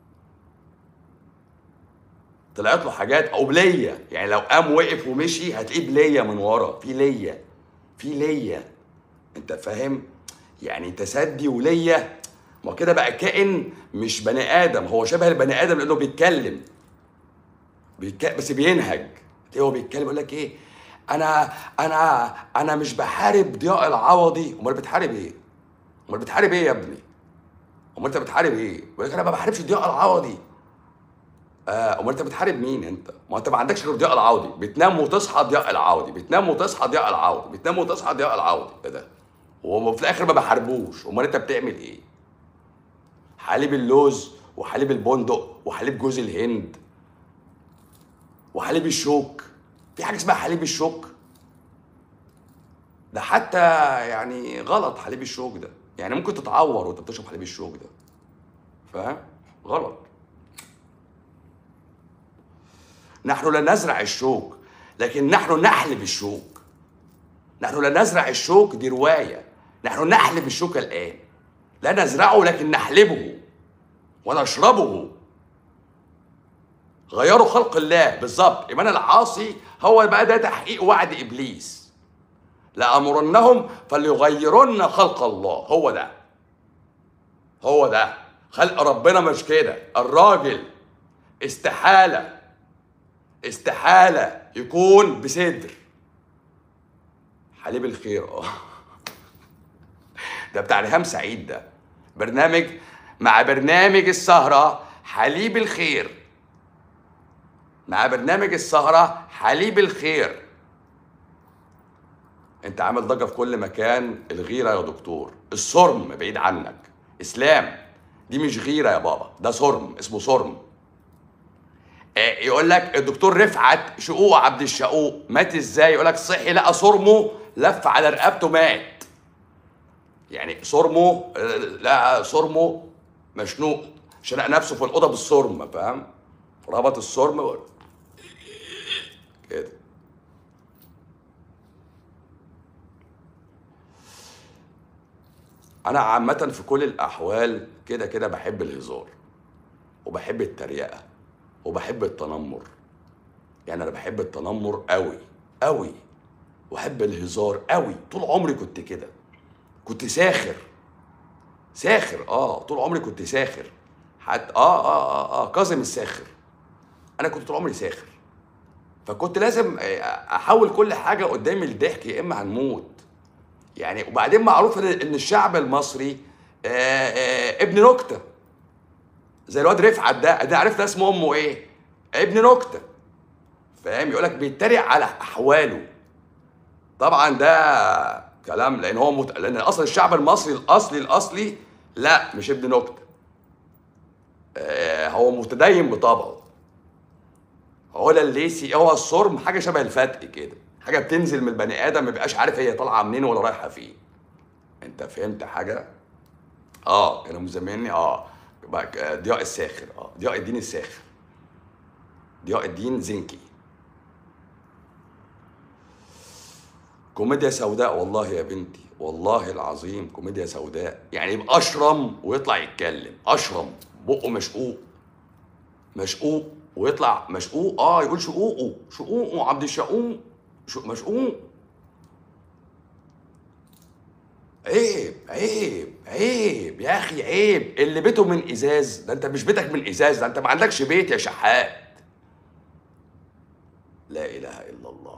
طلعت له حاجات او بليه يعني لو قام وقف ومشي هتلاقيه بليه من ورا في ليه في ليه انت فاهم يعني تسدي وليه ما كده بقى كائن مش بني ادم هو شبه البني ادم لانه بيتكلم بيتك... بس بينهج هو بيتكلم يقول لك ايه انا انا انا مش بحارب ضياء العوضي امال بتحارب ايه امال بتحارب ايه يا ابني امال انت بتحارب ايه يقول لك انا ما بحاربش ضياء العوضي آه امال انت بتحارب مين انت ما انت ما عندكش غير ضياء العوضي بتنام وتصحى ضياء العوضي بتنام وتصحى ضياء العوضي بتنام وتصحى ضياء العوضي ايه ده وفي الاخر ما بحاربوش امال انت بتعمل ايه حليب اللوز وحليب البندق وحليب جوز الهند وحليب الشوك في حاجه اسمها حليب الشوك ده حتى يعني غلط حليب الشوك ده يعني ممكن تتعور وانت بتشرب حليب الشوك ده فاهم غلط نحن لا نزرع الشوك لكن نحن نحلب الشوك نحن لا نزرع الشوك دي روايه نحن نحلب الشوك الان لا نزرعه لكن نحلبه ونشربه غيروا خلق الله بالظبط ايمان العاصي هو بقى ده تحقيق وعد ابليس لامرنهم فليغيرن خلق الله هو ده هو ده خلق ربنا مش كده الراجل استحاله استحاله يكون بصدر حليب الخير اه ده بتاع ريهام سعيد ده برنامج مع برنامج السهرة حليب الخير مع برنامج السهرة حليب الخير انت عامل ضجه في كل مكان الغيره يا دكتور الصرم بعيد عنك اسلام دي مش غيره يا بابا ده صرم اسمه صرم آه، يقول لك الدكتور رفعت شقوق عبد الشقوق مات ازاي يقول لك صحي لقى صرمه لف على رقبته مات يعني صرمه آه، لقى صرمه مشنوق شنق نفسه في الاوضه بالصرم فاهم ربط الصرم و- كده انا عامه في كل الاحوال كده كده بحب الهزار وبحب التريقه وبحب التنمر يعني انا بحب التنمر قوي قوي واحب الهزار قوي طول عمري كنت كده كنت ساخر ساخر اه طول عمري كنت ساخر حتى اه اه اه, آه كاظم الساخر انا كنت طول عمري ساخر فكنت لازم آه، احول كل حاجه قدامي لضحك يا اما هنموت يعني وبعدين معروف ان إن الشعب المصري آه آه ابن نكته زي الواد رفعت ده انا عرفت اسمه امه ايه ابن نكته فاهم يقول لك بيتريق على احواله طبعا ده كلام لان هو مت... لان اصلا الشعب المصري الاصلي الاصلي لا مش ابن نكته آه هو متدين بطبعه هو ده الليسي هو الصرم حاجه شبه الفتق كده حاجه بتنزل من البني ادم ما بيبقاش عارف هي طالعه منين ولا رايحه فين انت فهمت حاجه اه كانوا مسميني اه بقى ضياء الساخر اه ضياء الدين الساخر ضياء الدين زنكي كوميديا سوداء والله يا بنتي والله العظيم كوميديا سوداء يعني يبقى اشرم ويطلع يتكلم اشرم بقه مشقوق مشقوق ويطلع مشقوق اه يقول شقوقه شقوقه عبد الشقوق شو- مشقوق عيب عيب عيب يا اخي عيب اللي بيته من ازاز ده انت مش بيتك من ازاز ده انت ما عندكش بيت يا شحات لا اله الا الله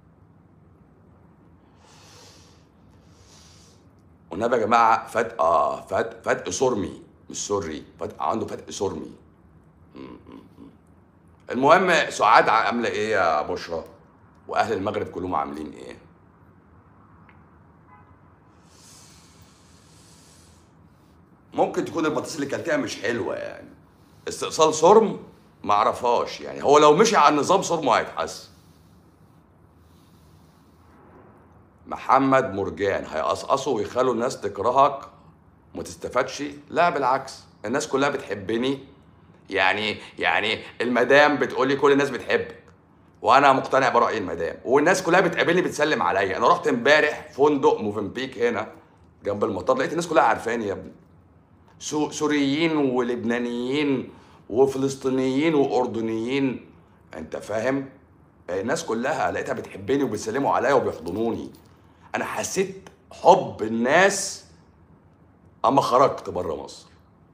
والنبي يا جماعه فتق اه فتق فتق صرمي مش سري فتق عنده فتق صرمي م- م- م. المهم سعاد عامله ايه يا بشرى واهل المغرب كلهم عاملين ايه ممكن تكون البطاطس اللي كلتها مش حلوه يعني استئصال صرم ما اعرفهاش يعني هو لو مشي على النظام صرمه هيتحسن محمد مرجان هيقصقصوا ويخلوا الناس تكرهك وما تستفادش لا بالعكس الناس كلها بتحبني يعني يعني المدام بتقول لي كل الناس بتحبك وانا مقتنع براي المدام والناس كلها بتقابلني بتسلم عليا انا رحت امبارح فندق موفنبيك هنا جنب المطار لقيت الناس كلها عارفاني يا ابني سو سوريين ولبنانيين وفلسطينيين واردنيين انت فاهم الناس كلها لقيتها بتحبني وبيسلموا عليا وبيحضنوني انا حسيت حب الناس اما خرجت بره مصر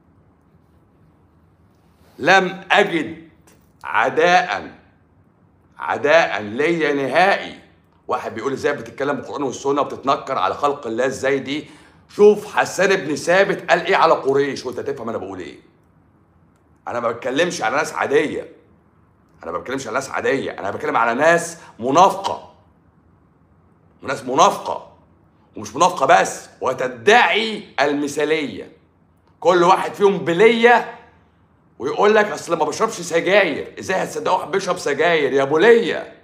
لم اجد عداء عداء ليا نهائي واحد بيقول ازاي بتتكلم بالقران والسنه وبتتنكر على خلق الله ازاي دي شوف حسان بن ثابت قال ايه على قريش وانت تفهم انا بقول ايه انا ما بتكلمش على ناس عاديه انا ما بتكلمش على ناس عاديه انا بتكلم على ناس منافقه وناس منافقه ومش منافقه بس وتدعي المثاليه كل واحد فيهم بليه ويقول لك اصل ما بشربش سجاير ازاي هتصدقوا واحد بيشرب سجاير يا ابو ليا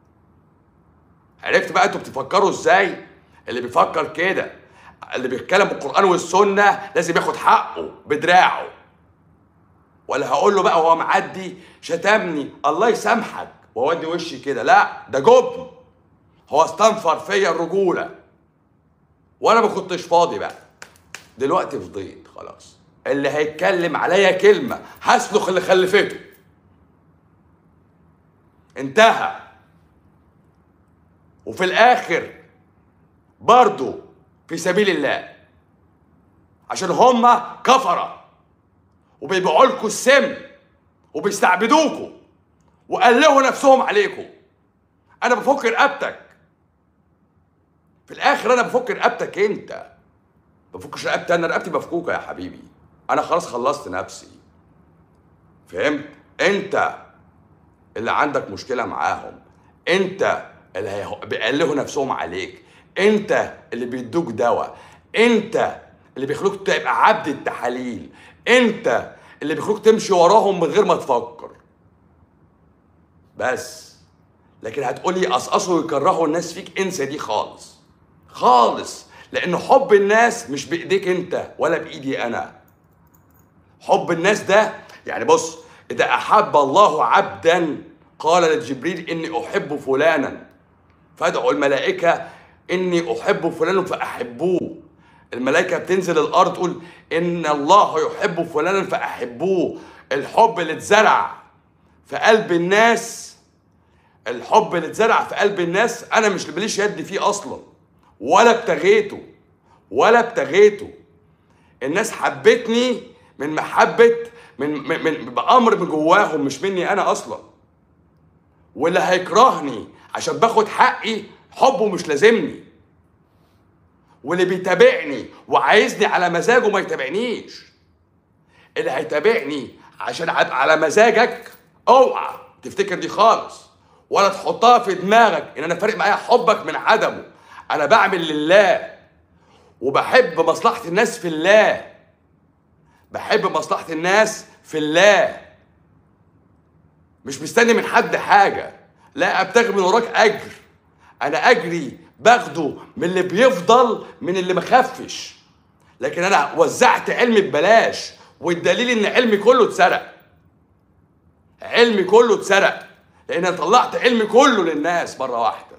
عرفت بقى انتوا بتفكروا ازاي اللي بيفكر كده اللي بيتكلم بالقران والسنه لازم ياخد حقه بدراعه ولا هقول له بقى هو معدي شتمني الله يسامحك واودي وشي كده لا ده جبن هو استنفر فيا الرجوله وانا ما كنتش فاضي بقى دلوقتي فضيت خلاص اللي هيتكلم عليا كلمه هسلخ اللي خلفته انتهى وفي الاخر برضو في سبيل الله عشان هما كفره وبيبيعوا لكم السم وبيستعبدوكوا وقلهوا نفسهم عليكم انا بفك رقبتك في الاخر انا بفك رقبتك انت بفكش رقبتي انا رقبتي مفكوكه يا حبيبي انا خلاص خلصت نفسي فهمت انت اللي عندك مشكله معاهم انت اللي هي- بيقلهوا نفسهم عليك انت اللي بيدوك دواء انت اللي بيخلوك تبقى عبد التحاليل انت اللي بيخلوك تمشي وراهم من غير ما تفكر بس لكن هتقولي قصقصوا ويكرهوا الناس فيك انسى دي خالص خالص لان حب الناس مش بايديك انت ولا بايدي انا حب الناس ده يعني بص اذا احب الله عبدا قال لجبريل اني احب فلانا فادعوا الملائكه اني احب فلانا فاحبوه الملائكه بتنزل الارض تقول ان الله يحب فلانا فاحبوه الحب اللي اتزرع في قلب الناس الحب اللي اتزرع في قلب الناس انا مش ماليش يد فيه اصلا ولا ابتغيته ولا ابتغيته الناس حبتني من محبه من من, من بامر من جواهم مش مني انا اصلا واللي هيكرهني عشان باخد حقي حبه مش لازمني واللي بيتابعني وعايزني على مزاجه ما يتابعنيش اللي هيتابعني عشان ابقى على مزاجك اوعى تفتكر دي خالص ولا تحطها في دماغك ان انا فارق معايا حبك من عدمه انا بعمل لله وبحب مصلحه الناس في الله بحب مصلحه الناس في الله مش مستني من حد حاجه لا ابتغي من وراك اجر انا اجري باخده من اللي بيفضل من اللي مخفش لكن انا وزعت علمي ببلاش والدليل ان علمي كله اتسرق علمي كله اتسرق لان انا طلعت علمي كله للناس مره واحده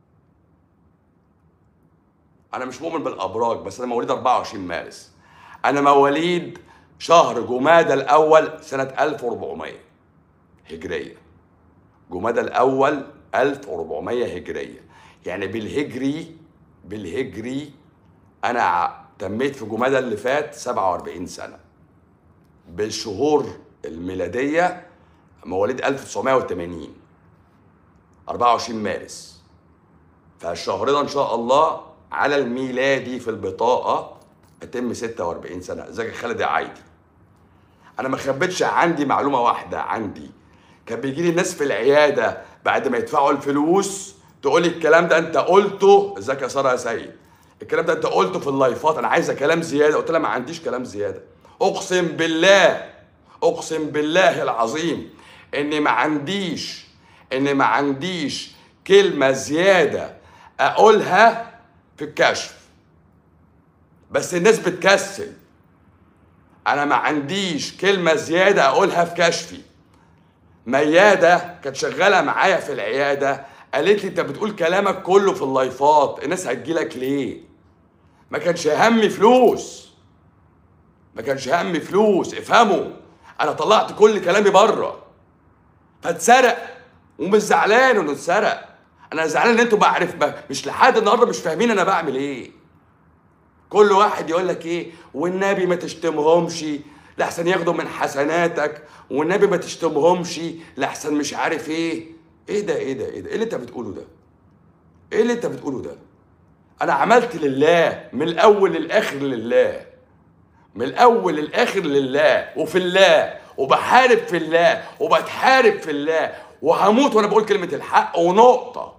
انا مش مؤمن بالابراج بس انا مواليد 24 مارس انا مواليد شهر جمادى الاول سنه 1400 هجريه جمادى الاول 1400 هجريه يعني بالهجري بالهجري انا تميت في جمادى اللي فات 47 سنه بالشهور الميلاديه مواليد 1980 24 مارس فالشهر ده ان شاء الله على الميلادي في البطاقه اتم 46 سنه ازيك يا خالد يا عايدي انا ما خبيتش عندي معلومه واحده عندي كان بيجي لي الناس في العياده بعد ما يدفعوا الفلوس تقول لي الكلام ده انت قلته ازيك يا ساره يا سيد الكلام ده انت قلته في اللايفات انا عايزه كلام زياده قلت لها ما عنديش كلام زياده اقسم بالله اقسم بالله العظيم اني ما عنديش اني ما عنديش كلمه زياده اقولها في الكشف بس الناس بتكسل انا ما عنديش كلمه زياده اقولها في كشفي مياده كانت شغاله معايا في العياده قالت لي انت بتقول كلامك كله في اللايفات الناس هتجيلك ليه ما كانش همي فلوس ما كانش همي فلوس افهموا انا طلعت كل كلامي بره فاتسرق ومش زعلان انه اتسرق انا زعلان ان انتوا بعرف مش لحد النهارده مش فاهمين انا بعمل ايه كل واحد يقول لك ايه والنبي ما تشتمهمش لحسن ياخدوا من حسناتك والنبي ما تشتمهمش لحسن مش عارف ايه ايه ده ايه ده ايه ده ايه اللي انت بتقوله ده ايه اللي انت بتقوله ده انا عملت لله من الاول للاخر لله من الاول للاخر لله وفي الله وبحارب في الله وبتحارب في الله وهموت وانا بقول كلمه الحق ونقطه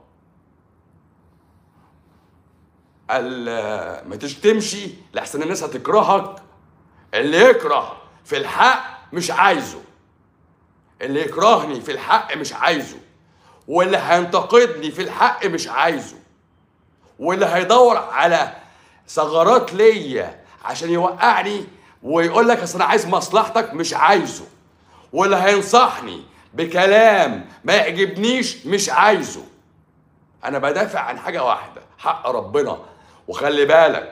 ما تشتمش لحسن الناس هتكرهك اللي يكره في الحق مش عايزه اللي يكرهني في الحق مش عايزه واللي هينتقدني في الحق مش عايزه واللي هيدور على ثغرات ليا عشان يوقعني ويقول لك اصل انا عايز مصلحتك مش عايزه واللي هينصحني بكلام ما يعجبنيش مش عايزه انا بدافع عن حاجه واحده حق ربنا وخلي بالك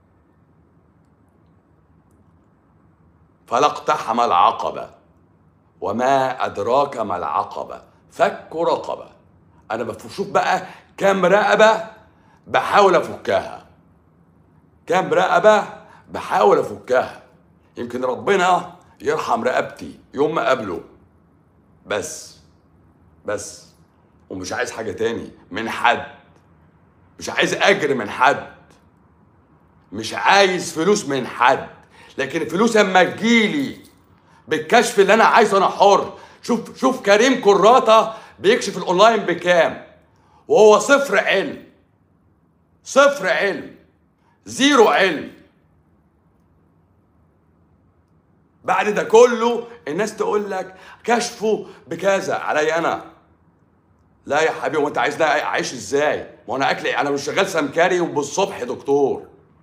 فلا اقتحم العقبه وما ادراك ما العقبه فك رقبه انا بشوف بقى كام رقبه بحاول افكها كام رقبه بحاول افكها يمكن ربنا يرحم رقبتي يوم ما قابله بس بس ومش عايز حاجه تاني من حد مش عايز اجر من حد مش عايز فلوس من حد لكن الفلوس اما تجيلي بالكشف اللي انا عايزه انا حر شوف شوف كريم كراته بيكشف الاونلاين بكام وهو صفر علم صفر علم زيرو علم بعد ده كله الناس تقول لك كشفه بكذا علي انا لا يا حبيبي وانت عايزني اعيش ازاي ما انا اكل انا مش شغال سمكري وبالصبح دكتور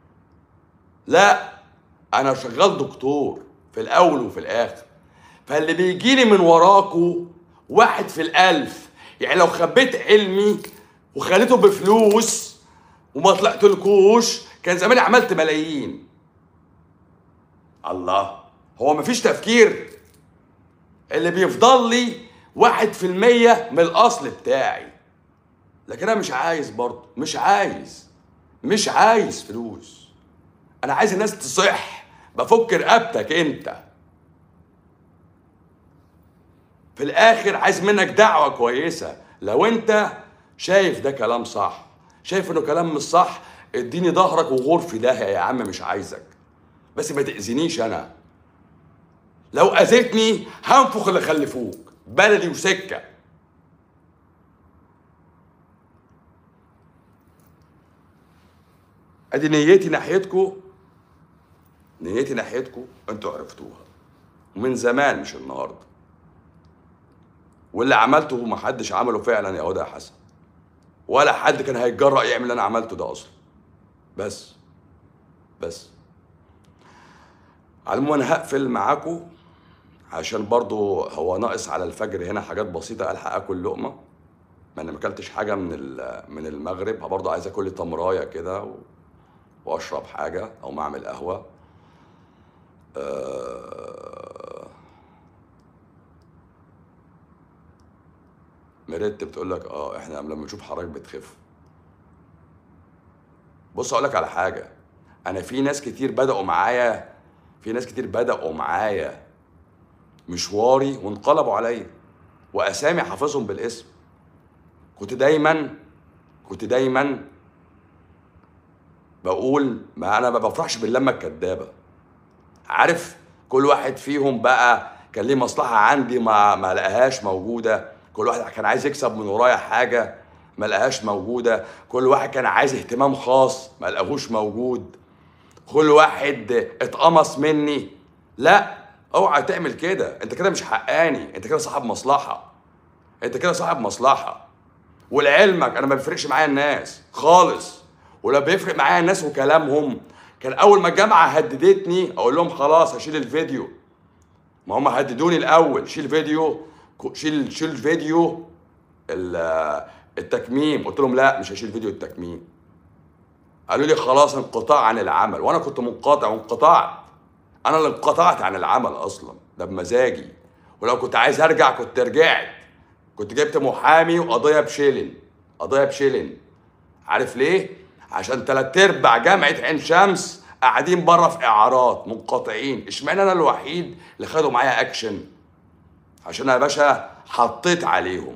لا انا شغال دكتور في الاول وفي الاخر فاللي بيجيلي من وراكو واحد في الالف يعني لو خبيت علمي وخليته بفلوس وما طلعتلكوش كان زماني عملت ملايين الله هو مفيش تفكير اللي بيفضل لي واحد في المية من الأصل بتاعي لكن أنا مش عايز برضه مش عايز مش عايز فلوس أنا عايز الناس تصح بفك رقبتك أنت في الآخر عايز منك دعوة كويسة لو أنت شايف ده كلام صح شايف إنه كلام مش صح اديني ظهرك وغور في داهية يا عم مش عايزك بس ما تأذينيش أنا لو اذيتني هنفخ اللي خلفوك بلدي وسكه ادي نيتي ناحيتكم نيتي ناحيتكم انتوا عرفتوها ومن زمان مش النهارده واللي عملته محدش عمله فعلا يا هدى يا حسن ولا حد كان هيتجرأ يعمل اللي انا عملته ده اصلا بس بس على العموم انا هقفل معاكم عشان برضو هو ناقص على الفجر هنا حاجات بسيطه الحق اكل لقمه ما انا ما اكلتش حاجه من ال- من المغرب برضو عايز اكل لي تمرايه كده و- واشرب حاجه او ما اعمل قهوه آه، ميريت بتقول لك اه احنا لما بنشوف حضرتك بتخف بص اقول لك على حاجه انا في ناس كتير بداوا معايا في ناس كتير بداوا معايا مشواري وانقلبوا عليا واسامي حافظهم بالاسم كنت دايما كنت دايما بقول ما انا ما بفرحش باللمه الكدابه عارف كل واحد فيهم بقى كان ليه مصلحه عندي ما ما لقاهاش موجوده كل واحد كان عايز يكسب من ورايا حاجه ما لقاهاش موجوده كل واحد كان عايز اهتمام خاص ما لقاهوش موجود كل واحد اتقمص مني لا اوعى تعمل كده انت كده مش حقاني انت كده صاحب مصلحه انت كده صاحب مصلحه ولعلمك انا ما بيفرقش معايا الناس خالص ولا بيفرق معايا الناس وكلامهم كان اول ما الجامعه هددتني اقول لهم خلاص هشيل الفيديو ما هم هددوني الاول شيل فيديو كو- شيل شيل فيديو ال- التكميم قلت لهم لا مش هشيل فيديو التكميم قالوا لي خلاص انقطاع عن العمل وانا كنت منقطع وانقطعت انا اللي انقطعت عن العمل اصلا ده بمزاجي ولو كنت عايز ارجع كنت رجعت كنت جبت محامي وقضيه بشيلن قضيه بشيلن عارف ليه عشان تلات ارباع جامعه عين شمس قاعدين بره في اعارات منقطعين اشمعنى انا الوحيد اللي خدوا معايا اكشن عشان انا يا باشا حطيت عليهم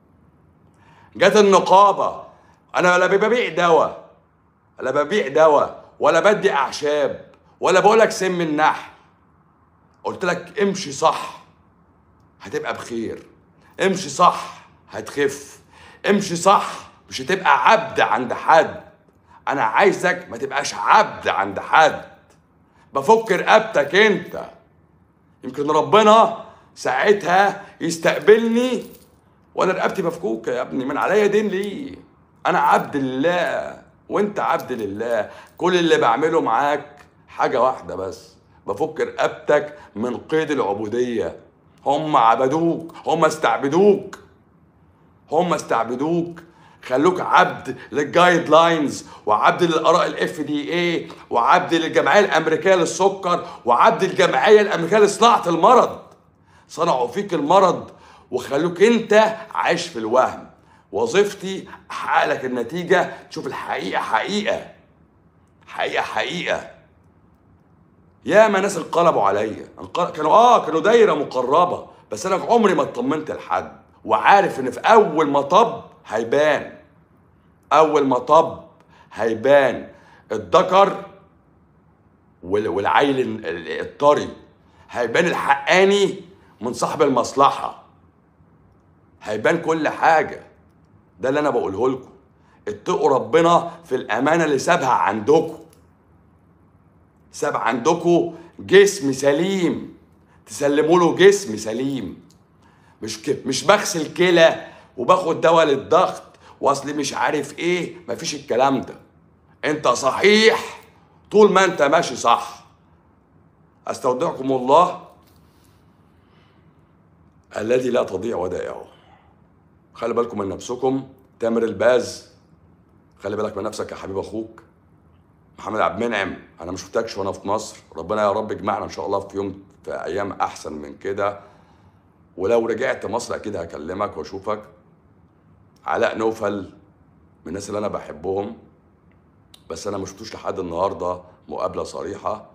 جت النقابه انا لا ببيع دواء لا ببيع دواء ولا بدي اعشاب ولا بقول لك سم النحل قلت لك امشي صح هتبقى بخير امشي صح هتخف امشي صح مش هتبقى عبد عند حد انا عايزك ما تبقاش عبد عند حد بفك رقبتك انت يمكن ربنا ساعتها يستقبلني وانا رقبتي مفكوكه يا ابني من عليا دين ليه انا عبد لله وانت عبد لله كل اللي بعمله معاك حاجه واحده بس بفك رقبتك من قيد العبوديه هم عبدوك هم استعبدوك هم استعبدوك خلوك عبد للجايد لاينز وعبد للاراء الاف دي اي وعبد للجمعيه الامريكيه للسكر وعبد الجمعيه الامريكيه لصناعه المرض صنعوا فيك المرض وخلوك انت عايش في الوهم وظيفتي احقق لك النتيجه تشوف الحقيقه حقيقه حقيقه حقيقه ياما ناس انقلبوا عليا انقل... كانوا اه كانوا دايره مقربه بس انا عمري ما اطمنت لحد وعارف ان في اول مطب هيبان اول مطب هيبان الذكر وال- والعيل ال- ال- الطري هيبان الحقاني من صاحب المصلحه هيبان كل حاجه ده اللي انا بقوله لكم اتقوا ربنا في الامانه اللي سابها عندكم ساب عندكم جسم سليم تسلموا له جسم سليم مش ك... مش بغسل كلى وباخد دواء للضغط واصلي مش عارف ايه مفيش الكلام ده انت صحيح طول ما انت ماشي صح استودعكم الله الذي لا تضيع ودائعه خلي بالكم من نفسكم تامر الباز خلي بالك من نفسك يا حبيب اخوك محمد عبد المنعم انا ما شفتكش وانا في مصر ربنا يا رب يجمعنا ان شاء الله في يوم في ايام احسن من كده ولو رجعت مصر اكيد هكلمك واشوفك علاء نوفل من الناس اللي انا بحبهم بس انا ما شفتوش لحد النهارده مقابله صريحه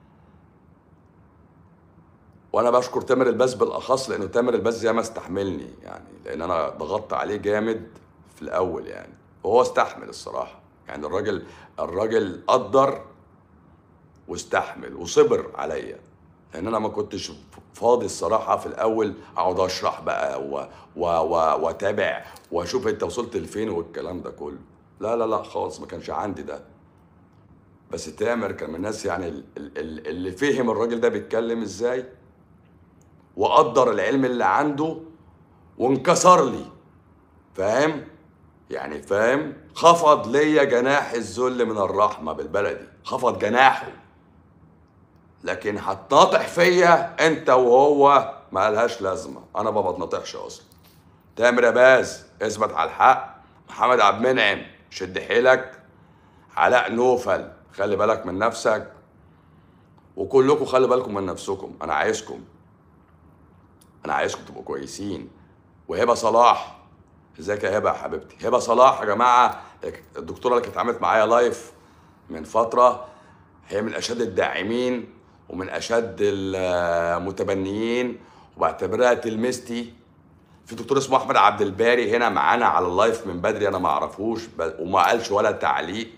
وانا بشكر تامر الباز بالاخص لانه تامر الباز ياما استحملني يعني لان انا ضغطت عليه جامد في الاول يعني وهو استحمل الصراحه يعني الراجل الراجل قدر واستحمل وصبر عليا لان انا ما كنتش فاضي الصراحه في الاول اقعد اشرح بقى و و و واتابع واشوف انت وصلت لفين والكلام ده كله لا لا لا خالص ما كانش عندي ده بس تامر كان من الناس يعني ال- ال- ال- اللي فهم الراجل ده بيتكلم ازاي وقدر العلم اللي عنده وانكسر لي فاهم يعني فاهم خفض ليا جناح الذل من الرحمه بالبلدي خفض جناحه لكن هتناطح فيا انت وهو ما لهاش لازمه انا ما بتناطحش اصلا تامر يا باز اثبت على الحق محمد عبد المنعم شد حيلك علاء نوفل خلي بالك من نفسك وكلكم خلي بالكم من نفسكم انا عايزكم انا عايزكم تبقوا كويسين وهبه صلاح ازيك يا هبه يا حبيبتي هبه صلاح يا جماعه الدكتوره اللي كانت عملت معايا لايف من فتره هي من اشد الداعمين ومن اشد المتبنيين وبعتبرها تلميذتي في دكتور اسمه احمد عبد الباري هنا معانا على اللايف من بدري انا ما اعرفوش ب- وما قالش ولا تعليق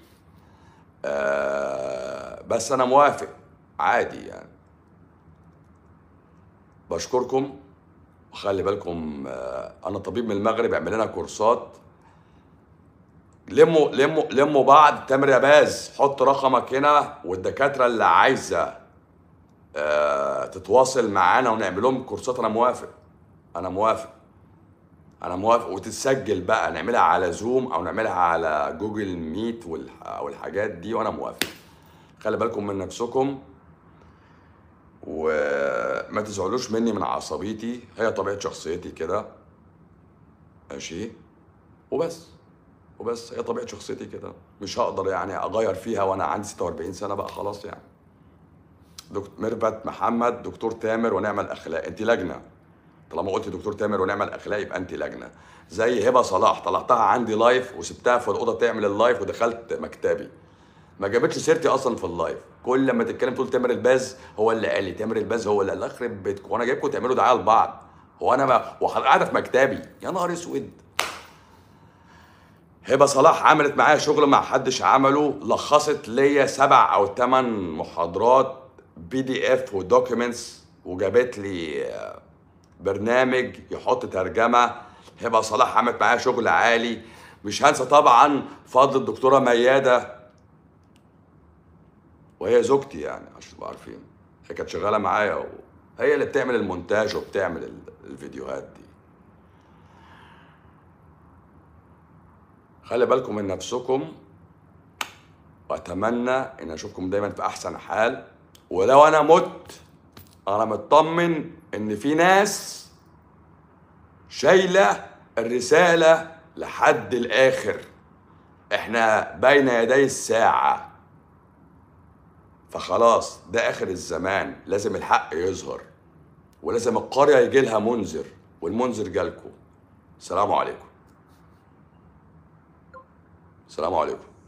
آه، بس انا موافق عادي يعني بشكركم وخلي بالكم آه، انا طبيب من المغرب اعمل لنا كورسات لموا لموا لموا بعض تامر يا باز حط رقمك هنا والدكاتره اللي عايزه آه، تتواصل معانا ونعمل لهم كورسات انا موافق انا موافق انا موافق وتتسجل بقى نعملها على زوم او نعملها على جوجل ميت والح- والحاجات دي وانا موافق خلي بالكم من نفسكم وما تزعلوش مني من عصبيتي هي طبيعه شخصيتي كده ماشي وبس وبس هي طبيعه شخصيتي كده مش هقدر يعني اغير فيها وانا عندي 46 سنه بقى خلاص يعني دكتور ميرفت محمد دكتور تامر ونعمل اخلاق انت لجنه طالما قلت دكتور تامر ونعمل اخلاق يبقى انت لجنه زي هبه صلاح طلعتها عندي لايف وسبتها في الاوضه تعمل اللايف ودخلت مكتبي ما جابتش سيرتي اصلا في اللايف كل لما تتكلم تقول تامر الباز هو اللي قال لي تامر الباز هو اللي قال اخرب بيتكم وانا جايبكم تعملوا دعايه لبعض هو انا ما وقاعده في مكتبي يا نهار اسود هبه صلاح عملت معايا شغل ما حدش عمله لخصت ليا سبع او ثمان محاضرات بي دي اف ودوكيومنتس وجابت لي آه، برنامج يحط ترجمه هبه صلاح عملت معايا شغل عالي مش هنسى طبعا فضل الدكتوره مياده وهي زوجتي يعني عشان تبقوا عارفين هي كانت شغاله معايا و... هي اللي بتعمل المونتاج وبتعمل ال- الفيديوهات دي خلي بالكم من نفسكم واتمنى ان اشوفكم دايما في احسن حال ولو انا مت انا مطمن ان في ناس شايله الرساله لحد الاخر احنا بين يدي الساعه فخلاص ده اخر الزمان لازم الحق يظهر ولازم القريه يجي لها منذر والمنذر جالكم السلام عليكم السلام عليكم